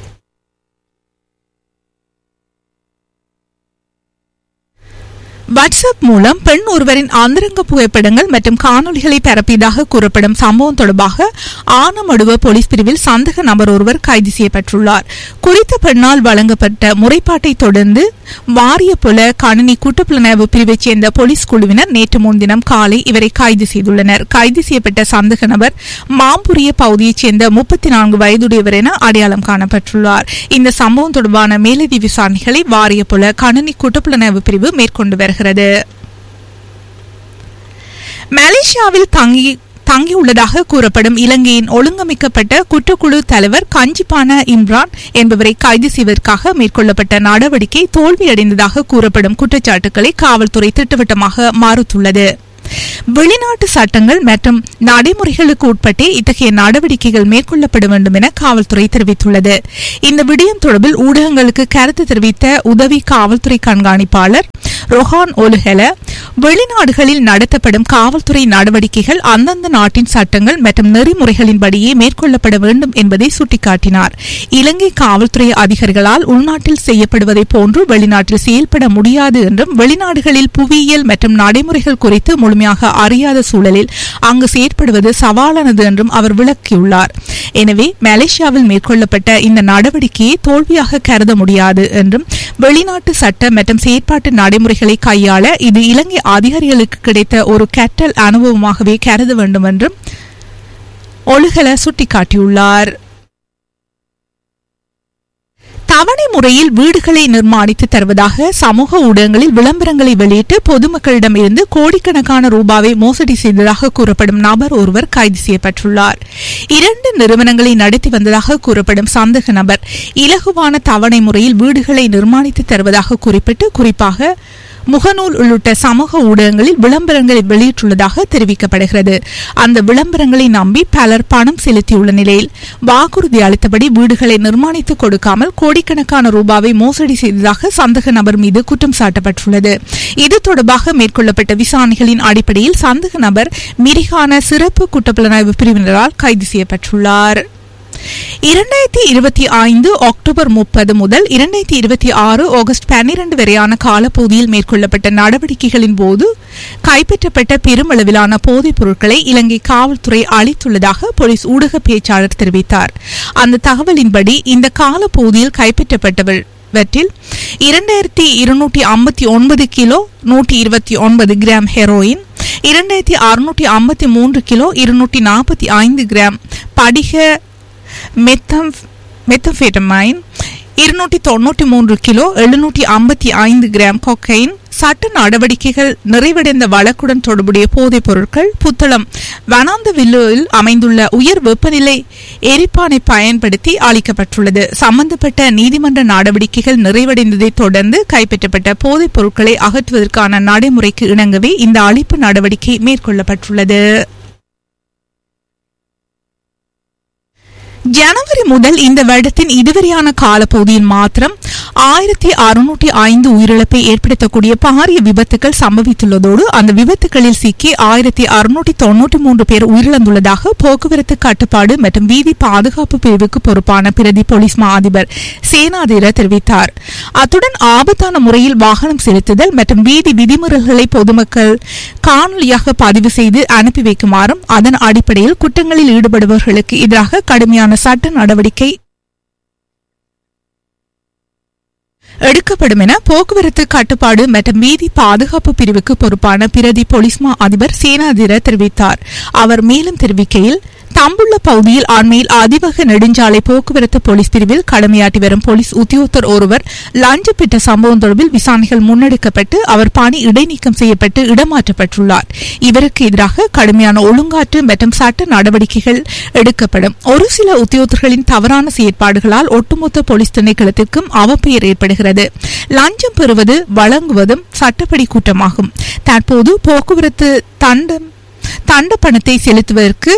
வாட்ஸ்அப் மூலம் பெண் ஒருவரின் அந்தரங்க புகைப்படங்கள் மற்றும் காணொளிகளை பரப்பியதாக கூறப்படும் சம்பவம் தொடர்பாக ஆனமடுவ போலீஸ் பிரிவில் சந்தக நபர் ஒருவர் கைது செய்யப்பட்டுள்ளார் குறித்த பெண்ணால் வழங்கப்பட்ட முறைப்பாட்டை தொடர்ந்து வாரிய புல கணினி குற்றப்புலனாய்வு பிரிவைச் சேர்ந்த போலீஸ் குழுவினர் நேற்று முன்தினம் காலை இவரை கைது செய்துள்ளனர் கைது செய்யப்பட்ட சந்தக நபர் மாம்புரிய பகுதியைச் சேர்ந்த முப்பத்தி நான்கு வயதுடையவர் என அடையாளம் காணப்பட்டுள்ளார் இந்த சம்பவம் தொடர்பான மேலதி விசாரணைகளை வாரிய புல கணினி குற்றப்புலனாய்வு பிரிவு மேற்கொண்டு வருகிறது மலேசியாவில் தங்கி தங்கியுள்ளதாக கூறப்படும் இலங்கையின் ஒழுங்கமைக்கப்பட்ட குற்றக்குழு தலைவர் கஞ்சிப்பான இம்ரான் என்பவரை கைது செய்வதற்காக மேற்கொள்ளப்பட்ட நடவடிக்கை தோல்வியடைந்ததாக கூறப்படும் குற்றச்சாட்டுக்களை காவல்துறை திட்டவட்டமாக மறுத்துள்ளது வெளிநாட்டு சட்டங்கள் மற்றும் நடைமுறைகளுக்கு உட்பட்டே இத்தகைய நடவடிக்கைகள் மேற்கொள்ளப்பட வேண்டும் என காவல்துறை தெரிவித்துள்ளது இந்த விடயம் தொடர்பில் ஊடகங்களுக்கு கருத்து தெரிவித்த உதவி காவல்துறை கண்காணிப்பாளர் ரொஹான் ஒலுஹெல வெளிநாடுகளில் நடத்தப்படும் காவல்துறை நடவடிக்கைகள் அந்தந்த நாட்டின் சட்டங்கள் மற்றும் நெறிமுறைகளின்படியே மேற்கொள்ளப்பட வேண்டும் என்பதை சுட்டிக்காட்டினார் இலங்கை காவல்துறை அதிகாரிகளால் உள்நாட்டில் செய்யப்படுவதை போன்று வெளிநாட்டில் செயல்பட முடியாது என்றும் வெளிநாடுகளில் புவியியல் மற்றும் நடைமுறைகள் குறித்து முழுமையாக அறியாத சூழலில் அங்கு செயற்படுவது சவாலானது என்றும் அவர் விளக்கியுள்ளார் எனவே மலேசியாவில் மேற்கொள்ளப்பட்ட இந்த நடவடிக்கையை தோல்வியாக கருத முடியாது என்றும் வெளிநாட்டு சட்ட மற்றும் செயற்பாட்டு நடைமுறைகளை கையாள இது இலங்கை அதிகாரிகளுக்கு கிடைத்த ஒரு கற்றல் அனுபவமாகவே கருத வேண்டும் என்றும் ஒழுகல சுட்டிக்காட்டியுள்ளார் தவணை முறையில் வீடுகளை நிர்மாணித்து தருவதாக சமூக ஊடகங்களில் விளம்பரங்களை வெளியிட்டு பொதுமக்களிடம் இருந்து கோடிக்கணக்கான ரூபாவை மோசடி செய்ததாக கூறப்படும் நபர் ஒருவர் கைது செய்யப்பட்டுள்ளார் இரண்டு நிறுவனங்களை நடத்தி வந்ததாக கூறப்படும் சந்தேக நபர் இலகுவான தவணை முறையில் வீடுகளை நிர்மாணித்து தருவதாக குறிப்பிட்டு குறிப்பாக முகநூல் உள்ளிட்ட சமூக ஊடகங்களில் விளம்பரங்களை வெளியிட்டுள்ளதாக தெரிவிக்கப்படுகிறது அந்த விளம்பரங்களை நம்பி பலர் பணம் செலுத்தியுள்ள நிலையில் வாக்குறுதி அளித்தபடி வீடுகளை நிர்மாணித்து கொடுக்காமல் கோடிக்கணக்கான ரூபாவை மோசடி செய்ததாக சந்தேக நபர் மீது குற்றம் சாட்டப்பட்டுள்ளது இது தொடர்பாக மேற்கொள்ளப்பட்ட விசாரணைகளின் அடிப்படையில் சந்தேக நபர் மிரிகான சிறப்பு குற்றப்புலனாய்வு பிரிவினரால் கைது செய்யப்பட்டுள்ளார் இரண்டாயிரத்தி இருபத்தி ஐந்து அக்டோபர் முப்பது முதல் இரண்டாயிரத்தி இருபத்தி ஆறு ஆகஸ்ட் பன்னிரண்டு வரையான காலப்பகுதியில் மேற்கொள்ளப்பட்ட நடவடிக்கைகளின் போது கைப்பற்றப்பட்ட பெருமளவிலான போதைப் பொருட்களை இலங்கை காவல்துறை அளித்துள்ளதாக போலீஸ் ஊடக பேச்சாளர் தெரிவித்தார் அந்த தகவலின்படி இந்த காலப்பகுதியில் கைப்பற்றப்பட்டவர் இவற்றில் இரண்டாயிரத்தி இருநூற்றி ஐம்பத்தி ஒன்பது கிலோ நூற்றி இருபத்தி ஒன்பது கிராம் ஹெரோயின் இரண்டாயிரத்தி அறுநூற்றி ஐம்பத்தி மூன்று கிலோ இருநூற்றி நாற்பத்தி ஐந்து கிராம் படிக மெத்தம் மெத்தம்பெட்டமைன் இருநூற்றி தொன்னூற்றி மூன்று கிலோ எழுநூற்றி ஐம்பத்தி ஐந்து கிராம் கொக்கைன் சட்ட நடவடிக்கைகள் நிறைவடைந்த வழக்குடன் தொடர்புடைய போதைப் பொருட்கள் புத்தளம் வனாந்த வில்லுவில் அமைந்துள்ள உயர் வெப்பநிலை எரிப்பானை பயன்படுத்தி அளிக்கப்பட்டுள்ளது சம்பந்தப்பட்ட நீதிமன்ற நடவடிக்கைகள் நிறைவடைந்ததை தொடர்ந்து கைப்பற்றப்பட்ட போதைப் பொருட்களை அகற்றுவதற்கான நடைமுறைக்கு இணங்கவே இந்த அழிப்பு நடவடிக்கை மேற்கொள்ளப்பட்டுள்ளது ஜனவரி முதல் இந்த வருடத்தின் இதுவரையான காலப்பகுதியில் மாத்திரம் ஆயிரத்தி அறுநூற்றி ஐந்து உயிரிழப்பை ஏற்படுத்தக்கூடிய பாரிய விபத்துகள் சம்பவித்துள்ளதோடு அந்த விபத்துகளில் சிக்கி ஆயிரத்தி அறுநூற்றி தொன்னூற்றி மூன்று பேர் உயிரிழந்துள்ளதாக போக்குவரத்து கட்டுப்பாடு மற்றும் வீதி பாதுகாப்பு பிரிவுக்கு பொறுப்பான பிரதி போலீஸ் மா அதிபர் சேனாதிர தெரிவித்தார் அத்துடன் ஆபத்தான முறையில் வாகனம் செலுத்துதல் மற்றும் வீதி விதிமுறைகளை பொதுமக்கள் காணொலியாக பதிவு செய்து அனுப்பி வைக்குமாறும் அதன் அடிப்படையில் குற்றங்களில் ஈடுபடுபவர்களுக்கு எதிராக கடுமையான சட்ட நடவடிக்கை எடுக்கப்படும் என போக்குவரத்து கட்டுப்பாடு மற்றும் வீதி பாதுகாப்பு பிரிவுக்கு பொறுப்பான பிரதி போலீஸ்மா அதிபர் சேனாதிர தெரிவித்தார் அவர் மேலும் தெரிவிக்கையில் தம்புள்ள பகுதியில் அண்மையில் அதிவக நெடுஞ்சாலை போக்குவரத்து போலீஸ் பிரிவில் கடமையாற்றி வரும் போலீஸ் உத்தியோகத்தர் ஒருவர் லஞ்ச பெற்ற சம்பவம் தொடர்பில் விசாரணைகள் முன்னெடுக்கப்பட்டு அவர் பணி இடைநீக்கம் செய்யப்பட்டு இடமாற்றப்பட்டுள்ளார் இவருக்கு எதிராக கடுமையான ஒழுங்காற்று மற்றும் சட்ட நடவடிக்கைகள் எடுக்கப்படும் ஒரு சில உத்தியோகத்தர்களின் தவறான செயற்பாடுகளால் ஒட்டுமொத்த போலீஸ் திணைக்களத்திற்கும் அவப்பெயர் ஏற்படுகிறது லஞ்சம் பெறுவது வழங்குவதும் சட்டப்படி குற்றமாகும் தற்போது போக்குவரத்து தண்டம் தண்ட பணத்தை செலுத்துவதற்கு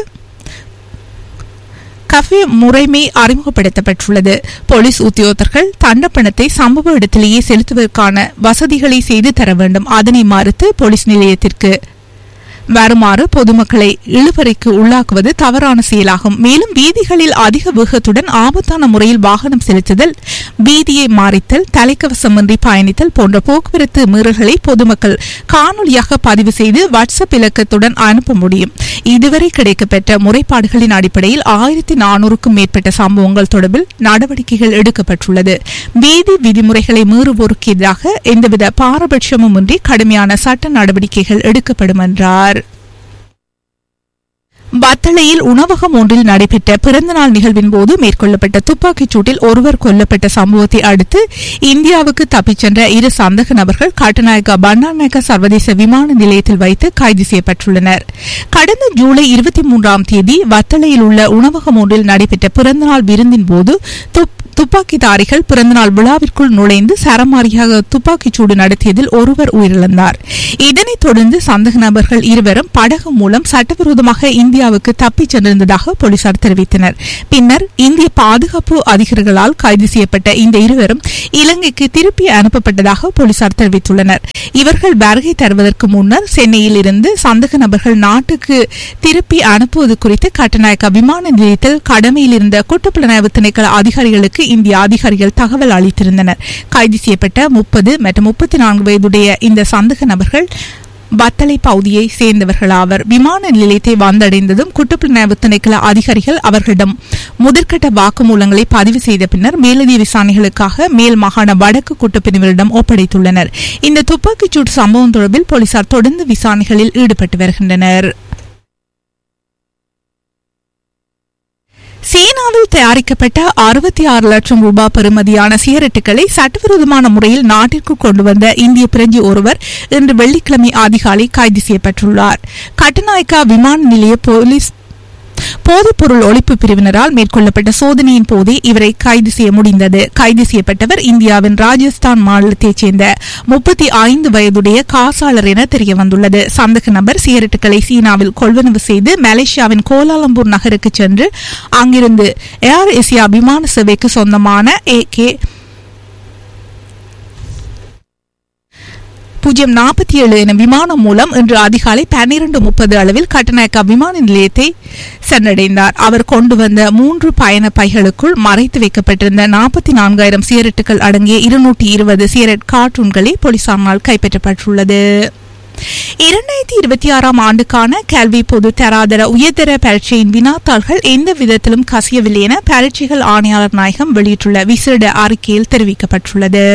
கஃபே முறைமை அறிமுகப்படுத்தப்பட்டுள்ளது போலீஸ் உத்தியோகத்தர்கள் தண்டப்பணத்தை சம்பவ இடத்திலேயே செலுத்துவதற்கான வசதிகளை செய்து தர வேண்டும் அதனை மறுத்து போலீஸ் நிலையத்திற்கு வருமாறு பொதுமக்களை இழுபறைக்கு உள்ளாக்குவது தவறான செயலாகும் மேலும் வீதிகளில் அதிக வேகத்துடன் ஆபத்தான முறையில் வாகனம் செலுத்துதல் வீதியை மாறித்தல் தலைக்கவசமின்றி பயணித்தல் போன்ற போக்குவரத்து மீறல்களை பொதுமக்கள் காணொலியாக பதிவு செய்து வாட்ஸ்அப் இலக்கத்துடன் அனுப்ப முடியும் இதுவரை கிடைக்கப்பெற்ற முறைப்பாடுகளின் அடிப்படையில் ஆயிரத்தி நானூறுக்கும் மேற்பட்ட சம்பவங்கள் தொடர்பில் நடவடிக்கைகள் எடுக்கப்பட்டுள்ளது வீதி விதிமுறைகளை மீறுவோருக்கு எதிராக எந்தவித பாரபட்சமுமின்றி கடுமையான சட்ட நடவடிக்கைகள் எடுக்கப்படும் என்றார் பத்தளையில் உணவகம் ஒன்றில் நடைபெற்ற பிறந்தநாள் நிகழ்வின் போது மேற்கொள்ளப்பட்ட துப்பாக்கிச் சூட்டில் ஒருவர் கொல்லப்பட்ட சம்பவத்தை அடுத்து இந்தியாவுக்கு தப்பிச் சென்ற இரு சந்தக நபர்கள் கட்டுநாயக்கா பண்டாநாயக்கா சர்வதேச விமான நிலையத்தில் வைத்து கைது செய்யப்பட்டுள்ளனர் கடந்த ஜூலை இருபத்தி மூன்றாம் தேதி வத்தளையில் உள்ள உணவகம் ஒன்றில் நடைபெற்ற பிறந்தநாள் விருந்தின் போது துப் துப்பாக்கிதாரிகள் பிறந்தநாள் விழாவிற்குள் நுழைந்து சரமாரியாக துப்பாக்கிச் சூடு நடத்தியதில் ஒருவர் உயிரிழந்தார் இதனைத் தொடர்ந்து சந்தக நபர்கள் இருவரும் படகு மூலம் சட்டவிரோதமாக இந்தியாவுக்கு தப்பிச் சென்றிருந்ததாக போலீசார் தெரிவித்தனர் பின்னர் இந்திய பாதுகாப்பு அதிகாரிகளால் கைது செய்யப்பட்ட இந்த இருவரும் இலங்கைக்கு திருப்பி அனுப்பப்பட்டதாக போலீசார் தெரிவித்துள்ளனர் இவர்கள் வருகை தருவதற்கு முன்னர் சென்னையில் இருந்து சந்தக நபர்கள் நாட்டுக்கு திருப்பி அனுப்புவது குறித்து கட்டநாயக்கா விமான நிலையத்தில் கடமையில் இருந்த குற்றப்புலனாய்வு திணைக்கள அதிகாரிகளுக்கு இந்திய அதிகாரிகள் தகவல் அளித்திருந்தனர் கைது செய்யப்பட்ட முப்பது மற்றும் முப்பத்தி நான்கு வயதுடைய இந்த சந்தக நபர்கள் பத்தளை பகுதியை சேர்ந்தவர்களாவர் விமான நிலையத்தை வந்தடைந்ததும் குற்றப்புலனாய்வு திணைக்கள அதிகாரிகள் அவர்களிடம் முதற்கட்ட வாக்குமூலங்களை பதிவு செய்த பின்னர் மேலதிக விசாரணைகளுக்காக மேல் மாகாண வடக்கு குற்றப்பிரிவினரிடம் ஒப்படைத்துள்ளனர் இந்த துப்பாக்கிச்சூடு சம்பவம் தொடர்பில் போலீசார் தொடர்ந்து விசாரணைகளில் ஈடுபட்டு வருகின்றனர் சீனாவில் தயாரிக்கப்பட்ட அறுபத்தி ஆறு லட்சம் ரூபாய் பெறுமதியான சிகரெட்டுகளை சட்டவிரோதமான முறையில் நாட்டிற்கு கொண்டு வந்த இந்திய பிரஜை ஒருவர் இன்று வெள்ளிக்கிழமை அதிகாலை கைது செய்யப்பட்டுள்ளார் கட்டுநாயக்கா விமான நிலைய போலீஸ் போதைப்பொருள் ஒழிப்பு பிரிவினரால் மேற்கொள்ளப்பட்ட சோதனையின் போதே இவரை கைது செய்ய முடிந்தது கைது செய்யப்பட்டவர் இந்தியாவின் ராஜஸ்தான் மாநிலத்தைச் சேர்ந்த முப்பத்தி ஐந்து வயதுடைய காசாளர் என தெரியவந்துள்ளது சந்தக நபர் சிகரெட்டுகளை சீனாவில் கொள்வனவு செய்து மலேசியாவின் கோலாலம்பூர் நகருக்கு சென்று அங்கிருந்து ஏர் ஏசியா விமான சேவைக்கு சொந்தமான ஏ கே பூஜ்ஜியம் நாற்பத்தி ஏழு என விமானம் மூலம் இன்று அதிகாலை பன்னிரண்டு முப்பது அளவில் கட்டநாயக்கா விமான நிலையத்தை சென்றடைந்தார் அவர் கொண்டு வந்த மூன்று பயண பைகளுக்குள் மறைத்து வைக்கப்பட்டிருந்த நாற்பத்தி நான்காயிரம் சிகரெட்டுகள் அடங்கிய இருநூற்றி இருபது சிகரெட் கார்ட்டூன்களே போலீசாரால் கைப்பற்றப்பட்டுள்ளது இரண்டாயிரத்தி இருபத்தி ஆறாம் ஆண்டுக்கான கல்வி பொது தராதர உயர்தர பரீட்சையின் வினாத்தாள்கள் எந்த விதத்திலும் கசியவில்லை என பரீட்சைகள் ஆணையாளர் நாயகம் வெளியிட்டுள்ள விசேட அறிக்கையில் தெரிவிக்கப்பட்டுள்ளது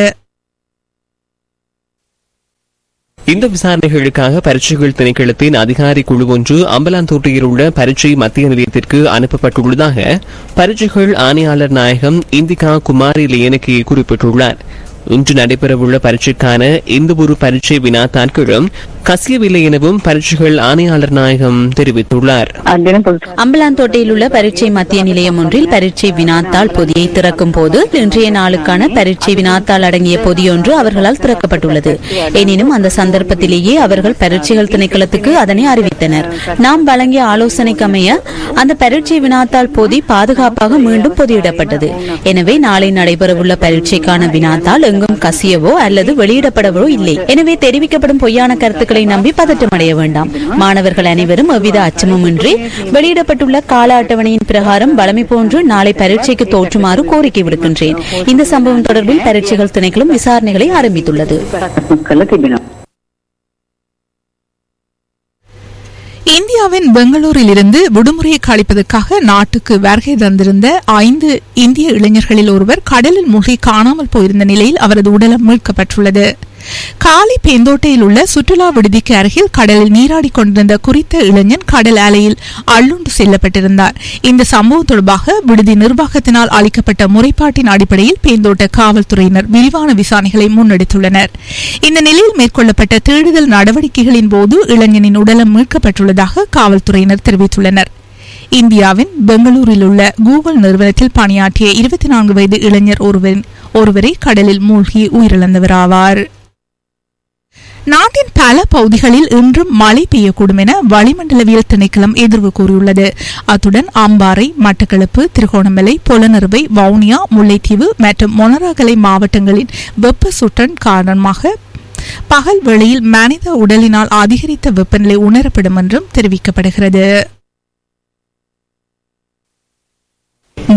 இந்த விசாரணைகளுக்காக பரீட்சைகள் திணைக்களத்தின் அதிகாரி குழு ஒன்று அம்பலாந்தோட்டையில் உள்ள பரீட்சை மத்திய நிலையத்திற்கு அனுப்பப்பட்டுள்ளதாக பரீட்சைகள் ஆணையாளர் நாயகம் இந்திகா குமாரி லேனகி குறிப்பிட்டுள்ளார் இன்று நடைபெறவுள்ள பரீட்சைக்கான எந்த ஒரு பரீட்சை வினாத்தாட்களும் கசியவில்லை எனவும் பரீட்சைகள் ஆணையாளர் நாயகம் தெரிவித்துள்ளார் அம்பலாந்தோட்டையில் உள்ள பரீட்சை மத்திய நிலையம் ஒன்றில் பரீட்சை வினாத்தாள் பொதியை திறக்கும் போது இன்றைய நாளுக்கான பரீட்சை வினாத்தாள் அடங்கிய பொதியொன்று அவர்களால் திறக்கப்பட்டுள்ளது எனினும் அந்த சந்தர்ப்பத்திலேயே அவர்கள் பரீட்சைகள் திணைக்களத்துக்கு அதனை அறிவித்தனர் நாம் வழங்கிய ஆலோசனைக்கு அமைய அந்த பரீட்சை வினாத்தாள் பொதி பாதுகாப்பாக மீண்டும் பொதியிடப்பட்டது எனவே நாளை நடைபெறவுள்ள பரீட்சைக்கான வினாத்தாள் எங்கும் கசியவோ அல்லது வெளியிடப்படவோ இல்லை எனவே தெரிவிக்கப்படும் பொய்யான கருத்துக்களை நம்பி பதற்றமடைய வேண்டாம் மாணவர்கள் அனைவரும் எவ்வித அச்சமுமின்றி வெளியிடப்பட்டுள்ள கால அட்டவணையின் பிரகாரம் வளமை போன்று நாளை பரீட்சைக்கு தோற்றுமாறு கோரிக்கை விடுக்கின்றேன் இந்த சம்பவம் தொடர்பில் பரீட்சைகள் திணைக்களும் விசாரணைகளை ஆரம்பித்துள்ளது இந்தியாவின் பெங்களூரில் இருந்து விடுமுறையை கழிப்பதற்காக நாட்டுக்கு வருகை தந்திருந்த ஐந்து இந்திய இளைஞர்களில் ஒருவர் கடலில் மூழ்கி காணாமல் போயிருந்த நிலையில் அவரது உடலம் மீட்கப்பட்டுள்ளது காலி பேந்தோட்டையில் உள்ள சுற்றுலா விடுதிக்கு அருகில் கடலில் நீராடிக் கொண்டிருந்த குறித்த இளைஞன் கடல் அலையில் அள்ளுண்டு செல்லப்பட்டிருந்தார் இந்த சம்பவம் தொடர்பாக விடுதி நிர்வாகத்தினால் அளிக்கப்பட்ட முறைப்பாட்டின் அடிப்படையில் பேந்தோட்ட காவல்துறையினர் விரிவான விசாரணைகளை முன்னெடுத்துள்ளனர் இந்த நிலையில் மேற்கொள்ளப்பட்ட தேடுதல் நடவடிக்கைகளின் போது இளைஞனின் உடலம் மீட்கப்பட்டுள்ளதாக காவல்துறையினர் தெரிவித்துள்ளனர் இந்தியாவின் பெங்களூரில் உள்ள கூகுள் நிறுவனத்தில் பணியாற்றிய இருபத்தி நான்கு வயது இளைஞர் ஒருவரின் ஒருவரை கடலில் மூழ்கி உயிரிழந்தவராவார் நாட்டின் பல பகுதிகளில் இன்றும் மழை பெய்யக்கூடும் என வளிமண்டலவியல் திணைக்களம் எதிர்வு கூறியுள்ளது அத்துடன் அம்பாறை மட்டக்களப்பு திருகோணமலை பொலனறுவை வவுனியா முல்லைத்தீவு மற்றும் மொனராகலை மாவட்டங்களின் வெப்ப சுற்றன் காரணமாக பகல் வேளையில் மனித உடலினால் அதிகரித்த வெப்பநிலை உணரப்படும் என்றும் தெரிவிக்கப்படுகிறது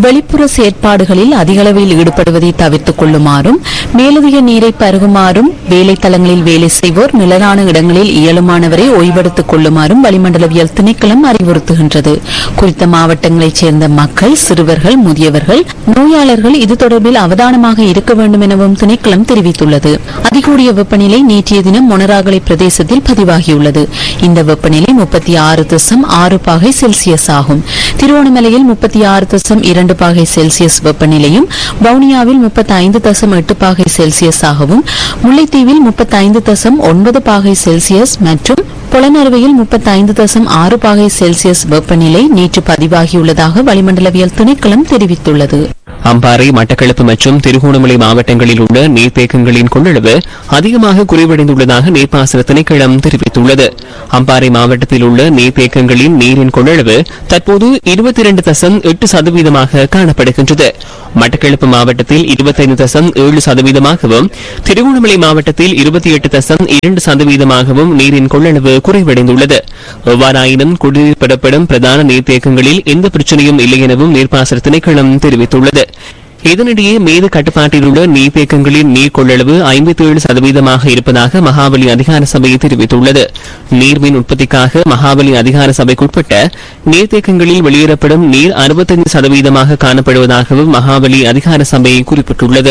வெளிப்புற செயற்பாடுகளில் அதிகளவில் ஈடுபடுவதை தவிர்த்துக் கொள்ளுமாறும் மேலதிக நீரை பருகுமாறும் வேலை தளங்களில் வேலை செய்வோர் நிழலான இடங்களில் இயலுமானவரை ஓய்வெடுத்துக் கொள்ளுமாறும் வளிமண்டலவியல் திணைக்களம் அறிவுறுத்துகின்றது குறித்த மாவட்டங்களைச் சேர்ந்த மக்கள் சிறுவர்கள் முதியவர்கள் நோயாளர்கள் இது தொடர்பில் அவதானமாக இருக்க வேண்டும் எனவும் திணைக்களம் தெரிவித்துள்ளது அதிகூடிய வெப்பநிலை நேற்றைய தினம் மொனராகலை பிரதேசத்தில் பதிவாகியுள்ளது இந்த வெப்பநிலை முப்பத்தி ஆறு தசம் ஆறு பாகை செல்சியஸ் ஆகும் திருவோணமலையில் முப்பத்தி ஆறு தசம் இரண்டு பாகை செல்சியஸ் வெப்பநிலையும் வவுனியாவில் முப்பத்தி ஐந்து தசம் எட்டு பாகை செல்சியஸ் ஆகவும் முல்லைத்தீவில் முப்பத்தி ஐந்து தசம் ஒன்பது பாகை செல்சியஸ் மற்றும் புலனறுவையில் முப்பத்தி ஐந்து தசம் ஆறு பாகை செல்சியஸ் வெப்பநிலை நேற்று பதிவாகியுள்ளதாக வளிமண்டலவியல் திணைக்களம் தெரிவித்துள்ளது அம்பாறை மட்டக்களப்பு மற்றும் திருகோணமலை மாவட்டங்களில் உள்ள நீர்த்தேக்கங்களின் கொள்ளளவு அதிகமாக குறைவடைந்துள்ளதாக நீர்ப்பாசன திணைக்களம் தெரிவித்துள்ளது அம்பாறை மாவட்டத்தில் உள்ள நீர்த்தேக்கங்களின் நீரின் கொள்ளளவு தற்போது இருபத்தி இரண்டு தசம் எட்டு சதவீதமாக காணப்படுகின்றது மட்டக்களப்பு மாவட்டத்தில் இருபத்தைந்து தசம் ஏழு சதவீதமாகவும் திருகோணமலை மாவட்டத்தில் இருபத்தி எட்டு தசம் இரண்டு சதவீதமாகவும் நீரின் கொள்ளளவு குறைவடைந்துள்ளது எவ்வாறாயினும் குடிநீர் பெறப்படும் பிரதான நீர்த்தேக்கங்களில் எந்த பிரச்சனையும் இல்லை எனவும் நீர்ப்பாசன திணைக்களம் தெரிவித்துள்ளது இதனிடையே மீது கட்டுப்பாட்டில் உள்ள நீர்த்தேக்கங்களின் நீர் கொள்ளளவு ஐம்பத்தி ஏழு சதவீதமாக இருப்பதாக மகாபலி அதிகார சபை தெரிவித்துள்ளது நீர்மின் உற்பத்திக்காக மகாபலி அதிகார சபைக்குட்பட்ட நீர்த்தேக்கங்களில் வெளியேறப்படும் நீர் அறுபத்தைந்து சதவீதமாக காணப்படுவதாகவும் மகாபலி அதிகார சபை குறிப்பிட்டுள்ளது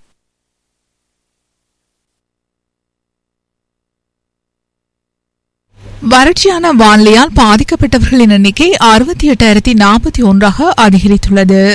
வறட்சியான வானிலையால் பாதிக்கப்பட்டவர்களின் எண்ணிக்கை அறுபத்தி எட்டாயிரத்தி நாற்பத்தி ஒன்றாக அதிகரித்துள்ளது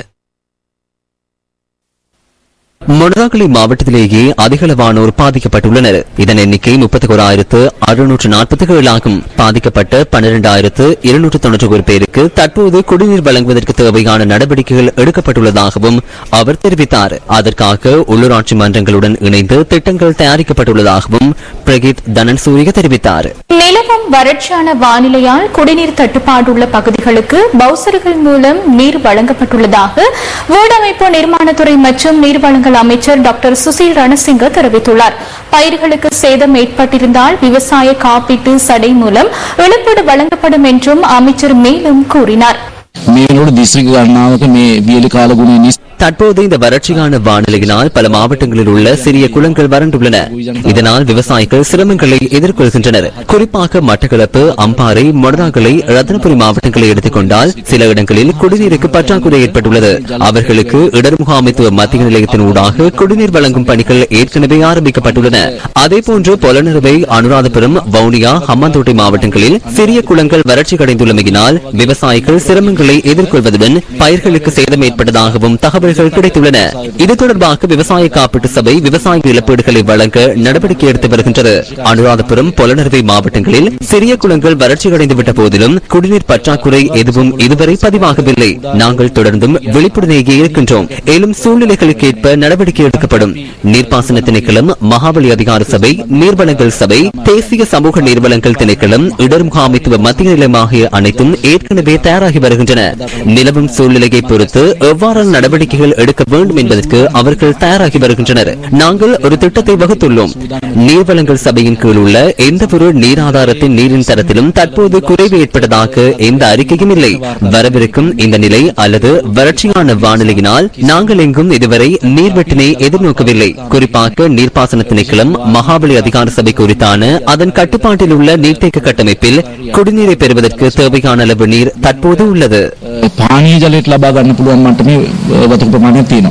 மொனராகலை மாவட்டத்திலேயே அதிகளவானோர் பாதிக்கப்பட்டுள்ளனர் இதன் எண்ணிக்கை முப்பத்தி ஓராயிரத்து அறுநூற்று நாற்பத்தி ஏழாகும் பாதிக்கப்பட்ட பன்னிரண்டாயிரத்து இருநூற்று தொன்னூற்றி ஒரு பேருக்கு தற்போது குடிநீர் வழங்குவதற்கு தேவையான நடவடிக்கைகள் எடுக்கப்பட்டுள்ளதாகவும் அவர் தெரிவித்தார் அதற்காக உள்ளூராட்சி மன்றங்களுடன் இணைந்து திட்டங்கள் தயாரிக்கப்பட்டுள்ளதாகவும் பிரகீத் தனன் சூரிய தெரிவித்தார் நிலவும் வறட்சியான வானிலையால் குடிநீர் தட்டுப்பாடுள்ள பகுதிகளுக்கு பவுசர்கள் மூலம் நீர் வழங்கப்பட்டுள்ளதாக வீடமைப்பு நிர்மாணத்துறை மற்றும் நீர் வழங்கல் அமைச்சர் டாக்டர் சுசீல் ரணசிங்க தெரிவித்துள்ளார் பயிர்களுக்கு சேதம் ஏற்பட்டிருந்தால் விவசாய காப்பீட்டு சடை மூலம் இழப்பீடு வழங்கப்படும் என்றும் அமைச்சர் மேலும் கூறினார் මේනොට දිස්ත්‍රික ගණනාවක මේ වියලි කාලගුණය නිස් தற்போது இந்த வறட்சியான வானிலையினால் பல மாவட்டங்களில் உள்ள சிறிய குளங்கள் வறண்டுள்ளன இதனால் விவசாயிகள் சிரமங்களை எதிர்கொள்கின்றனர் குறிப்பாக மட்டக்களப்பு அம்பாறை மொடராகலை ரத்னபுரி மாவட்டங்களை எடுத்துக்கொண்டால் சில இடங்களில் குடிநீருக்கு பற்றாக்குறை ஏற்பட்டுள்ளது அவர்களுக்கு இடர் முகாமைத்துவ மத்திய நிலையத்தின் ஊடாக குடிநீர் வழங்கும் பணிகள் ஏற்கனவே ஆரம்பிக்கப்பட்டுள்ளன அதேபோன்று பொலனறுவை அனுராதபுரம் வவுனியா ஹம்மாந்தோட்டை மாவட்டங்களில் சிறிய குளங்கள் வறட்சி அடைந்துள்ளமையினால் விவசாயிகள் சிரமங்களை எதிர்கொள்வதுடன் பயிர்களுக்கு சேதம் ஏற்பட்டதாகவும் தகவல்கள் கிடைத்துள்ளன இது தொடர்பாக விவசாய காப்பீட்டு சபை விவசாய இழப்பீடுகளை வழங்க நடவடிக்கை எடுத்து வருகின்றது அனுராதபுரம் பொலனறுவை மாவட்டங்களில் சிறிய குளங்கள் வறட்சி அடைந்துவிட்ட போதிலும் குடிநீர் பற்றாக்குறை எதுவும் இதுவரை பதிவாகவில்லை நாங்கள் தொடர்ந்தும் விழிப்புடனேயே இருக்கின்றோம் மேலும் சூழ்நிலைகளுக்கேற்ப நடவடிக்கை எடுக்கப்படும் நீர்ப்பாசன திணைக்களம் மகாபலி அதிகார சபை நீர்வளங்கள் சபை தேசிய சமூக நீர்வளங்கள் திணைக்களம் இடர் முகாமைத்துவ மத்திய நிலையம் ஆகிய அனைத்தும் ஏற்கனவே தயாராகி வருகின்றன நிலவும் சூழ்நிலையை பொறுத்து எவ்வாறான நடவடிக்கைகள் எடுக்க வேண்டும் என்பதற்கு அவர்கள் தயாராகி வருகின்றனர் நாங்கள் ஒரு திட்டத்தை வகுத்துள்ளோம் நீர்வளங்கள் சபையின் கீழ் உள்ள எந்த ஒரு நீர் ஆதாரத்தின் நீரின் தரத்திலும் தற்போது குறைவு ஏற்பட்டதாக எந்த அறிக்கையும் இல்லை வரவிருக்கும் இந்த நிலை அல்லது வறட்சியான வானிலையினால் நாங்கள் எங்கும் இதுவரை நீர்வெட்டினை எதிர்நோக்கவில்லை குறிப்பாக நீர்ப்பாசன திணைக்களம் மகாபலி அதிகார சபை குறித்தான அதன் கட்டுப்பாட்டில் உள்ள நீர்த்தேக்க கட்டமைப்பில் குடிநீரை பெறுவதற்கு தேவையான அளவு நீர் தற்போது உள்ளது පානී ජලයට ලබා ගන්න පුළුවන් මට්ටමේ වතුර ප්‍රමාණයක් තියෙනවා.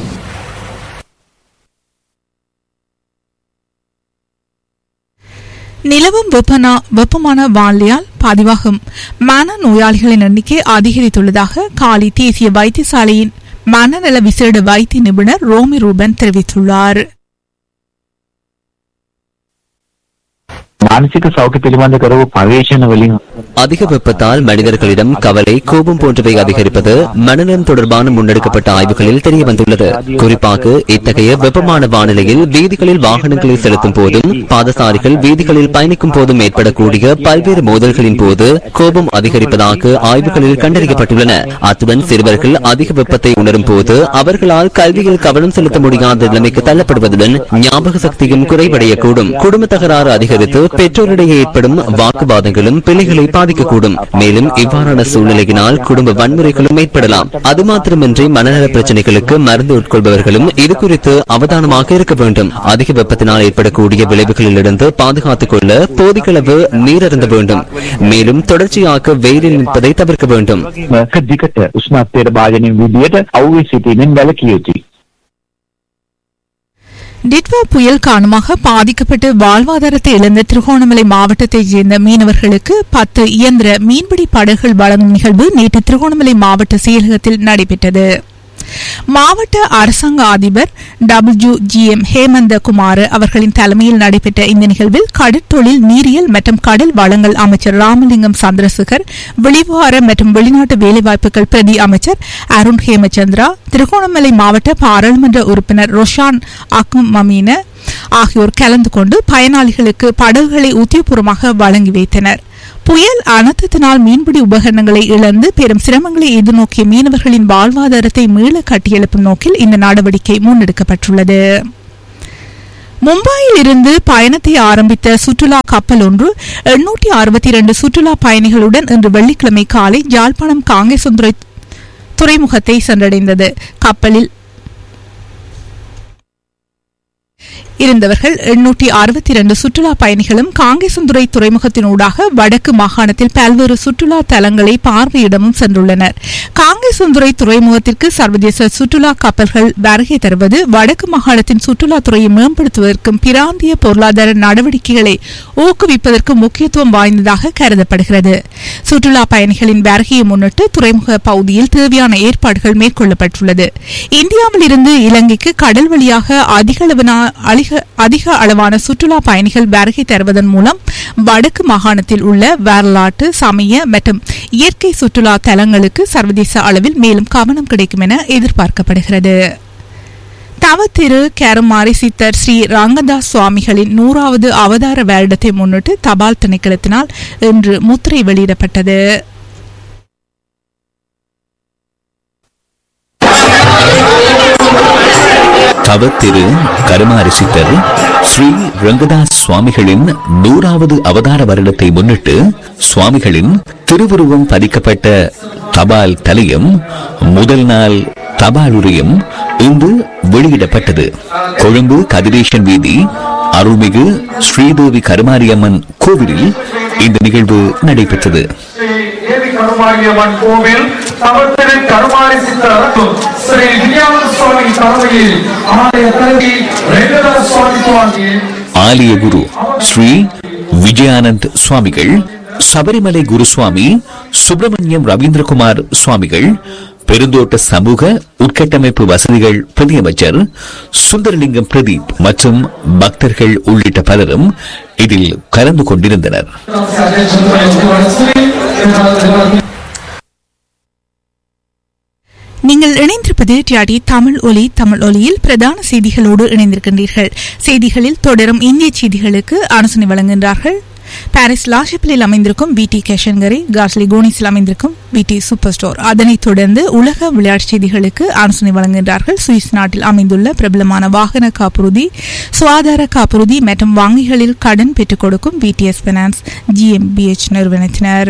நிலவும் வெப்பனா வெப்பமான வானிலையால் பதிவாகும் மன நோயாளிகளின் எண்ணிக்கை அதிகரித்துள்ளதாக காலி தேசிய வைத்தியசாலையின் மனநல விசேட வைத்திய நிபுணர் ரோமி ரூபன் தெரிவித்துள்ளார் මානසික සෞඛ්‍ය පිළිබඳ කරපු පර්යේෂණ වලින් அதிக வெப்பத்தால் மனிதர்களிடம் கவலை கோபம் போன்றவை அதிகரிப்பது மனநலம் தொடர்பான முன்னெடுக்கப்பட்ட ஆய்வுகளில் தெரிய வந்துள்ளது குறிப்பாக இத்தகைய வெப்பமான வானிலையில் வீதிகளில் வாகனங்களை செலுத்தும் போதும் பாதசாரிகள் வீதிகளில் பயணிக்கும் போதும் ஏற்படக்கூடிய பல்வேறு மோதல்களின் போது கோபம் அதிகரிப்பதாக ஆய்வுகளில் கண்டறியப்பட்டுள்ளன அத்துடன் சிறுவர்கள் அதிக வெப்பத்தை உணரும் போது அவர்களால் கல்வியில் கவனம் செலுத்த முடியாத நிலைமைக்கு தள்ளப்படுவதுடன் ஞாபக சக்தியும் குறைவடையக்கூடும் குடும்ப தகராறு அதிகரித்து பெற்றோரிடையே ஏற்படும் வாக்குவாதங்களும் பிள்ளைகளை பாதிக்கக்கூடும் மேலும் இவ்வாறான சூழ்நிலையினால் குடும்ப வன்முறைகளும் ஏற்படலாம் அது மாத்திரமின்றி மனநல பிரச்சனைகளுக்கு மருந்து உட்கொள்பவர்களும் இது குறித்து அவதானமாக இருக்க வேண்டும் அதிக வெப்பத்தினால் ஏற்படக்கூடிய விளைவுகளிலிருந்து பாதுகாத்துக் கொள்ள போதிகளவு நீர் அருந்த வேண்டும் மேலும் தொடர்ச்சியாக வெயிலில் நிற்பதை தவிர்க்க வேண்டும் එක දිකට උෂ්ණත්වයට භාජනය විදියට අවුවේ සිටීමෙන් වැළකිය යුතුයි. டிட்வா புயல் காரணமாக பாதிக்கப்பட்டு வாழ்வாதாரத்தை இழந்த திருகோணமலை மாவட்டத்தைச் சேர்ந்த மீனவர்களுக்கு பத்து இயந்திர மீன்பிடி படகுகள் வழங்கும் நிகழ்வு நேற்று திருகோணமலை மாவட்ட செயலகத்தில் நடைபெற்றது மாவட்ட அரசாங்க அதிபர் W G M Hemantha Kumar அவர்களின் தலைமையில் நடைபெற்ற இந்த நிகழ்வில் கடற்தொழில் நீரியல் மற்றும் கடல் வளங்கள் அமைச்சர் ராமலிங்கம் சந்திரசேகர் வெளிவிவகார மற்றும் வெளிநாட்டு வேலைவாய்ப்புகள் பிரதி அமைச்சர் அருண் ஹேமச்சந்திரா திருகோணமலை மாவட்ட பாராளுமன்ற உறுப்பினர் ரொஷான் அக்கும் மமீன ஆகியோர் கலந்து கொண்டு பயனாளிகளுக்கு படகுகளை உத்தியபூர்வமாக வழங்கி வைத்தனர் புயல் அனர்த்தத்தினால் மீன்பிடி உபகரணங்களை இழந்து பெரும் சிரமங்களை எதிர்நோக்கிய மீனவர்களின் வாழ்வாதாரத்தை மீள கட்டியெழுப்பும் நோக்கில் இந்த நடவடிக்கை முன்னெடுக்கப்பட்டுள்ளது மும்பையில் இருந்து பயணத்தை ஆரம்பித்த சுற்றுலா கப்பல் ஒன்று எண்ணூற்றி அறுபத்தி இரண்டு சுற்றுலா பயணிகளுடன் இன்று வெள்ளிக்கிழமை காலை ஜாழ்ப்பாணம் காங்கேசந்துறை துறைமுகத்தை சென்றடைந்தது கப்பலில் இருந்தவர்கள் எண்ணூற்றி அறுபத்தி இரண்டு சுற்றுலா பயணிகளும் காங்கேசந்துறை துறைமுகத்தினூடாக வடக்கு மாகாணத்தில் பல்வேறு சுற்றுலா தலங்களை பார்வையிடவும் சென்றுள்ளனர் காங்கேசந்துறை துறைமுகத்திற்கு சர்வதேச சுற்றுலா கப்பல்கள் வருகை தருவது வடக்கு மாகாணத்தின் சுற்றுலாத்துறையை மேம்படுத்துவதற்கும் பிராந்திய பொருளாதார நடவடிக்கைகளை ஊக்குவிப்பதற்கு முக்கியத்துவம் வாய்ந்ததாக கருதப்படுகிறது சுற்றுலா பயணிகளின் வருகையை முன்னிட்டு துறைமுக பகுதியில் தேவையான ஏற்பாடுகள் மேற்கொள்ளப்பட்டுள்ளது இந்தியாவில் இருந்து இலங்கைக்கு கடல் வழியாக அதிக அளவினா அதிக அதிக அளவான சுற்றுலா பயணிகள் வருகை தருவதன் மூலம் வடக்கு மாகாணத்தில் உள்ள வரலாற்று சமய மற்றும் இயற்கை சுற்றுலா தலங்களுக்கு சர்வதேச அளவில் மேலும் கவனம் கிடைக்கும் என எதிர்பார்க்கப்படுகிறது தவத்திரு கருமாரி சித்தர் ஸ்ரீ ரங்கதாஸ் சுவாமிகளின் நூறாவது அவதார வருடத்தை முன்னிட்டு தபால் திணைக்களத்தினால் இன்று முத்திரை வெளியிடப்பட்டது தவத்திரு கருமாரிசித்தர் ஸ்ரீ ரங்கதாஸ் சுவாமிகளின் நூறாவது அவதார வருடத்தை முன்னிட்டு சுவாமிகளின் திருவுருவம் பதிக்கப்பட்ட தபால் தலையும் முதல் நாள் தபால் உரையும் இன்று வெளியிடப்பட்டது கொழும்பு கதிரேசன் வீதி அருள்மிகு ஸ்ரீதேவி கருமாரியம்மன் கோவிலில் இந்த நிகழ்வு நடைபெற்றது தேவி கருமாரியம்மன் கோவில் தவத்திரு கருமாரி சித்தர் ஸ்ரீ வித்யானந்த சுவாமி தலைமையில் ஆலய தலைவி ரங்கதாஸ் சுவாமி சுவாமி ஆலய குரு ஸ்ரீ விஜயானந்த் சுவாமிகள் சபரிமலை குருசுவாமி சுப்பிரமணியம் ரவீந்திரகுமார் சுவாமிகள் பெருந்தோட்ட சமூக உட்கட்டமைப்பு வசதிகள் பிரதியமைச்சர் சுந்தரலிங்கம் பிரதீப் மற்றும் பக்தர்கள் உள்ளிட்ட பலரும் இதில் கலந்து கொண்டிருந்தனர் நீங்கள் இணைந்திருப்பது டியாடி தமிழ் ஒலி தமிழ் ஒலியில் பிரதான செய்திகளோடு இணைந்திருக்கின்றீர்கள் செய்திகளில் தொடரும் இந்திய செய்திகளுக்கு ஆலோசனை வழங்குகின்றார்கள் பாரிஸ் லாஷிப்பில் அமைந்திருக்கும் விடி கேஷன்கரை கார்ஸ்லி கோனிஸில் அமைந்திருக்கும் விடி சூப்பர் ஸ்டோர் அதனைத் தொடர்ந்து உலக விளையாட்டுச் செய்திகளுக்கு ஆலோசனை வழங்குகின்றார்கள் சுவிஸ் நாட்டில் அமைந்துள்ள பிரபலமான வாகன காப்புறுதி சுகாதார காப்புறுதி மற்றும் வங்கிகளில் கடன் பெற்றுக் கொடுக்கும் விடிஎஸ் பைனான்ஸ் ஜிஎம்பிஎச் நிறுவனத்தினர்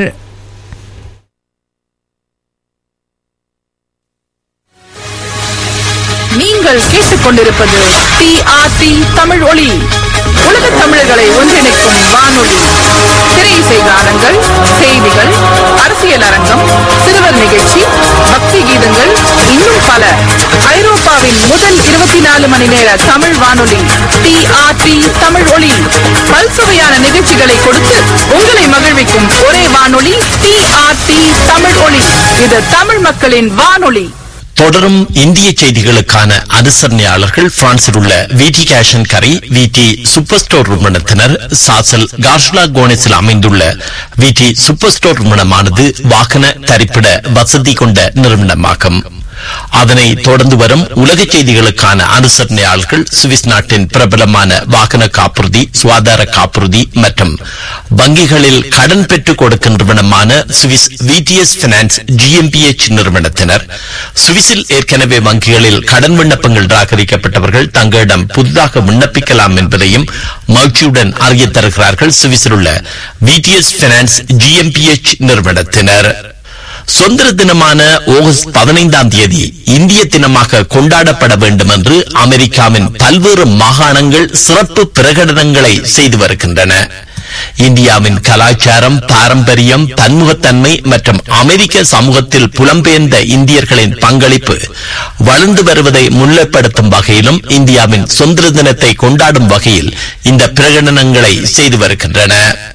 நீங்கள் கேட்டுக்கொண்டிருப்பது டிஆர்டி தமிழ் ஒளி உலக தமிழர்களை ஒன்றிணைக்கும் வானொலி திரை இசை கானங்கள் செய்திகள் அரசியல் அரங்கம் சிறுவர் நிகழ்ச்சி பக்தி கீதங்கள் இன்னும் பல ஐரோப்பாவின் முதல் இருபத்தி நாலு மணி நேர தமிழ் வானொலி டிஆர்டி தமிழ் ஒளி பல்சுவையான நிகழ்ச்சிகளை கொடுத்து உங்களை மகிழ்விக்கும் ஒரே வானொலி டிஆர்டி தமிழ் ஒளி இது தமிழ் மக்களின் வானொலி தொடரும் இந்திய செய்திகளுக்கான அனுசரணையாளர்கள் பிரான்சில் உள்ள விடி கேஷன் கரை விடி சூப்பர் ஸ்டோர் நிறுவனத்தினர் சாசல் கார்ஷ்லா கோனஸில் அமைந்துள்ள விடி சூப்பர் ஸ்டோர் நிறுவனமானது வாகன தரிப்பிட வசதி கொண்ட நிறுவனமாகும் அதனை தொடர்ந்து வரும் உலக செய்திகளுக்கான அனுசரணையாளர்கள் சுவிஸ் நாட்டின் பிரபலமான வாகன காப்புறுதி சுகாதார காப்புறுதி மற்றும் வங்கிகளில் கடன் பெற்றுக் கொடுக்கும் நிறுவனமான சுவிஸ் விடிஎஸ் பினான்ஸ் ஜிஎம்பிஎச் நிறுவனத்தினர் சுவிஸில் ஏற்கனவே வங்கிகளில் கடன் விண்ணப்பங்கள் நிராகரிக்கப்பட்டவர்கள் தங்களிடம் புதிதாக விண்ணப்பிக்கலாம் என்பதையும் மகிழ்ச்சியுடன் அறிய தருகிறார்கள் சுவிஸில் உள்ள விடிஎஸ் பினான்ஸ் ஜிஎம்பிஎச் நிறுவனத்தினர் சுதந்திர தினமான ஆகஸ்ட் பதினைந்தாம் தேதி இந்திய தினமாக கொண்டாடப்பட வேண்டும் என்று அமெரிக்காவின் பல்வேறு மாகாணங்கள் சிறப்பு பிரகடனங்களை செய்து வருகின்றன இந்தியாவின் கலாச்சாரம் பாரம்பரியம் பன்முகத்தன்மை மற்றும் அமெரிக்க சமூகத்தில் புலம்பெயர்ந்த இந்தியர்களின் பங்களிப்பு வளர்ந்து வருவதை முன்னிலைப்படுத்தும் வகையிலும் இந்தியாவின் சுதந்திர தினத்தை கொண்டாடும் வகையில் இந்த பிரகடனங்களை செய்து வருகின்றன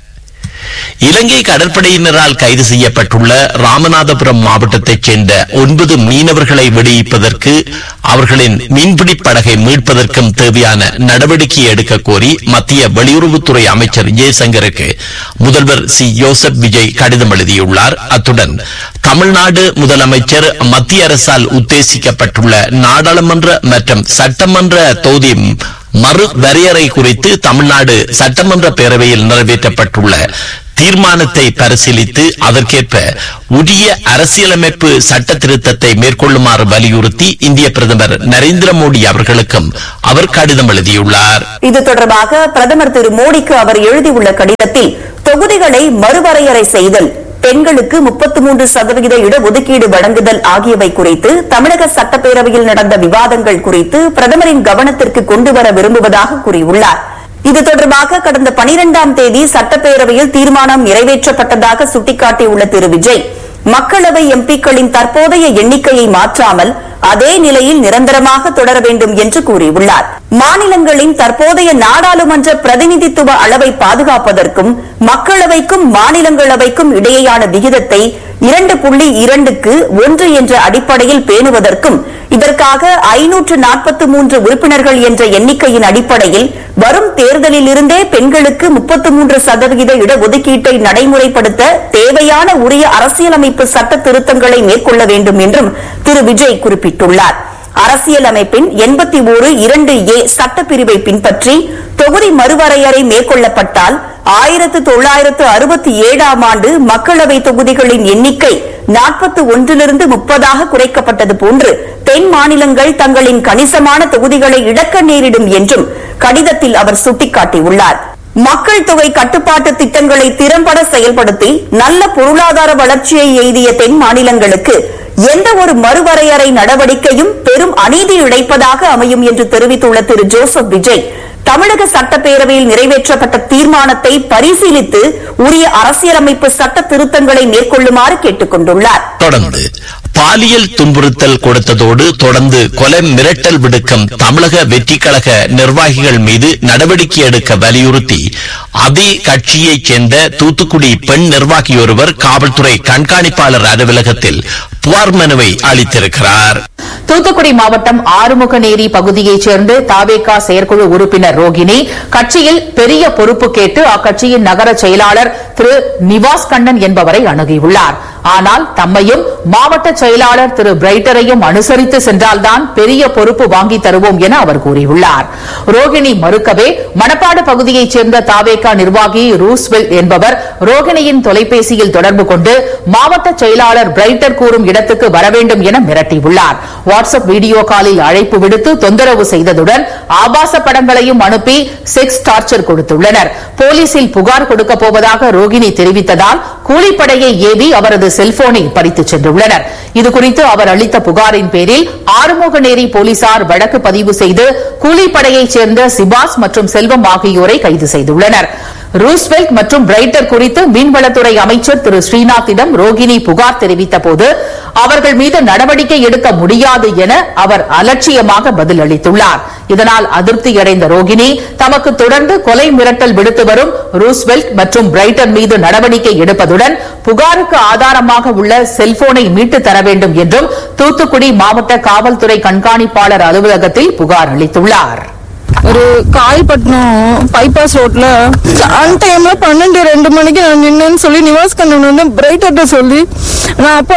இலங்கை கடற்படையினரால் கைது செய்யப்பட்டுள்ள ராமநாதபுரம் மாவட்டத்தைச் சேர்ந்த ஒன்பது மீனவர்களை விடுவிப்பதற்கு அவர்களின் மீன்பிடி படகை மீட்பதற்கும் தேவையான நடவடிக்கை எடுக்க கோரி மத்திய வெளியுறவுத்துறை அமைச்சர் ஜெய்சங்கருக்கு முதல்வர் சி யோசப் விஜய் கடிதம் எழுதியுள்ளார் அத்துடன் தமிழ்நாடு முதலமைச்சர் மத்திய அரசால் உத்தேசிக்கப்பட்டுள்ள நாடாளுமன்ற மற்றும் சட்டமன்ற தொகுதி மறு வரையறை குறித்து தமிழ்நாடு சட்டமன்ற பேரவையில் நிறைவேற்றப்பட்டுள்ள தீர்மானத்தை பரிசீலித்து அதற்கேற்ப உரிய அரசியலமைப்பு சட்ட திருத்தத்தை மேற்கொள்ளுமாறு வலியுறுத்தி இந்திய பிரதமர் நரேந்திர மோடி அவர்களுக்கும் அவர் கடிதம் எழுதியுள்ளார் இது தொடர்பாக பிரதமர் திரு மோடிக்கு அவர் எழுதியுள்ள கடிதத்தில் தொகுதிகளை மறுவரையறை செய்தல் பெண்களுக்கு முப்பத்தி மூன்று சதவிகித இடஒதுக்கீடு வழங்குதல் ஆகியவை குறித்து தமிழக சட்டப்பேரவையில் நடந்த விவாதங்கள் குறித்து பிரதமரின் கவனத்திற்கு கொண்டுவர விரும்புவதாக கூறியுள்ளார் இது தொடர்பாக கடந்த பனிரெண்டாம் தேதி சட்டப்பேரவையில் தீர்மானம் நிறைவேற்றப்பட்டதாக சுட்டிக்காட்டியுள்ள திரு விஜய் மக்களவை எம்பிக்களின் தற்போதைய எண்ணிக்கையை மாற்றாமல் அதே நிலையில் நிரந்தரமாக தொடர வேண்டும் என்று கூறியுள்ளார் மாநிலங்களின் தற்போதைய நாடாளுமன்ற பிரதிநிதித்துவ அளவை பாதுகாப்பதற்கும் மக்களவைக்கும் மாநிலங்களவைக்கும் இடையேயான விகிதத்தை இரண்டு புள்ளி இரண்டுக்கு ஒன்று என்ற அடிப்படையில் பேணுவதற்கும் இதற்காக ஐநூற்று நாற்பத்தி மூன்று உறுப்பினர்கள் என்ற எண்ணிக்கையின் அடிப்படையில் வரும் தேர்தலில் இருந்தே பெண்களுக்கு முப்பத்தி மூன்று சதவிகித இடஒதுக்கீட்டை நடைமுறைப்படுத்த தேவையான உரிய அரசியலமைப்பு சட்ட திருத்தங்களை மேற்கொள்ள வேண்டும் என்றும் திரு விஜய் குறிப்பிட்டுள்ளார் அரசியலமைப்பின் எண்பத்தி ஓரு இரண்டு ஏ சட்டப்பிரிவை பின்பற்றி தொகுதி மறுவரையறை மேற்கொள்ளப்பட்டால் ஆயிரத்து தொள்ளாயிரத்து அறுபத்தி ஏழாம் ஆண்டு மக்களவை தொகுதிகளின் எண்ணிக்கை நாற்பத்தி ஒன்றிலிருந்து முப்பதாக குறைக்கப்பட்டது போன்று தென் மாநிலங்கள் தங்களின் கணிசமான தொகுதிகளை இழக்க நேரிடும் என்றும் கடிதத்தில் அவர் சுட்டிக்காட்டியுள்ளார் மக்கள் தொகை கட்டுப்பாட்டு திட்டங்களை திறம்பட செயல்படுத்தி நல்ல பொருளாதார வளர்ச்சியை எய்திய தென் மாநிலங்களுக்கு எந்த ஒரு மறுவரையறை நடவடிக்கையும் பெரும் அநீதி இழைப்பதாக அமையும் என்று தெரிவித்துள்ள திரு ஜோசப் விஜய் தமிழக சட்டப்பேரவையில் நிறைவேற்றப்பட்ட தீர்மானத்தை பரிசீலித்து உரிய அரசியலமைப்பு சட்ட திருத்தங்களை மேற்கொள்ளுமாறு கேட்டுக் கொண்டுள்ளார் தொடர்ந்து பாலியல் துன்புறுத்தல் கொடுத்ததோடு தொடர்ந்து கொலை மிரட்டல் விடுக்கும் தமிழக வெற்றி கழக நிர்வாகிகள் மீது நடவடிக்கை எடுக்க வலியுறுத்தி அதே கட்சியைச் சேர்ந்த தூத்துக்குடி பெண் நிர்வாகி ஒருவர் காவல்துறை கண்காணிப்பாளர் அலுவலகத்தில் புகார் மனுவை அளித்திருக்கிறார் தூத்துக்குடி மாவட்டம் ஆறுமுகநேரி பகுதியைச் சேர்ந்த தாவேகா செயற்குழு உறுப்பினர் ரோகிணி கட்சியில் பெரிய பொறுப்பு கேட்டு அக்கட்சியின் நகர செயலாளர் திரு நிவாஸ் கண்ணன் என்பவரை அணுகியுள்ளார் ஆனால் தம்மையும் மாவட்ட செயலாளர் திரு பிரைட்டரையும் அனுசரித்து சென்றால்தான் பெரிய பொறுப்பு வாங்கி தருவோம் என அவர் கூறியுள்ளார் ரோகிணி மறுக்கவே மணப்பாடு பகுதியைச் சேர்ந்த தாவேகா நிர்வாகி ரூஸ்வெல் என்பவர் ரோகிணியின் தொலைபேசியில் தொடர்பு கொண்டு மாவட்ட செயலாளர் பிரைட்டர் கூறும் இடத்துக்கு வர வேண்டும் என மிரட்டியுள்ளார் வாட்ஸ்அப் வீடியோ காலில் அழைப்பு விடுத்து தொந்தரவு செய்ததுடன் ஆபாச படங்களையும் அனுப்பி செக்ஸ் டார்ச்சர் கொடுத்துள்ளனர் போலீசில் புகார் கொடுக்கப் போவதாக ரோகிணி தெரிவித்ததால் கூலிப்படையை ஏவி அவரது செல்போனை பறித்துச் சென்றுள்ளனர் இதுகுறித்து அவர் அளித்த புகாரின் பேரில் ஆறுமுகநேரி போலீசார் வழக்கு பதிவு செய்து கூலிப்படையைச் சேர்ந்த சிபாஸ் மற்றும் செல்வம் ஆகியோரை கைது செய்துள்ளனர் ரூஸ்வெல்ட் மற்றும் பிரைட்டர் குறித்து மீன்வளத்துறை அமைச்சர் திரு ஸ்ரீநாத்திடம் ரோகிணி புகார் தெரிவித்த போது அவர்கள் மீது நடவடிக்கை எடுக்க முடியாது என அவர் அலட்சியமாக பதில் அளித்துள்ளார் இதனால் அதிருப்தியடைந்த ரோகிணி தமக்கு தொடர்ந்து கொலை மிரட்டல் விடுத்து வரும் ரூஸ்வெல்ட் மற்றும் பிரைட்டர் மீது நடவடிக்கை எடுப்பதுடன் புகாருக்கு ஆதாரமாக உள்ள செல்போனை மீட்டு தர வேண்டும் என்றும் தூத்துக்குடி மாவட்ட காவல்துறை கண்காணிப்பாளர் அலுவலகத்தில் புகார் அளித்துள்ளார் ஒரு காயப்பட்டினம் பைபாஸ் ரோட்ல அன் டைம்ல பன்னெண்டு ரெண்டு மணிக்கு நான் நின்னேன்னு சொல்லி நிவாஸ் கண்ணன் வந்து பிரைட்டர்ட்ட சொல்லி நான் அப்போ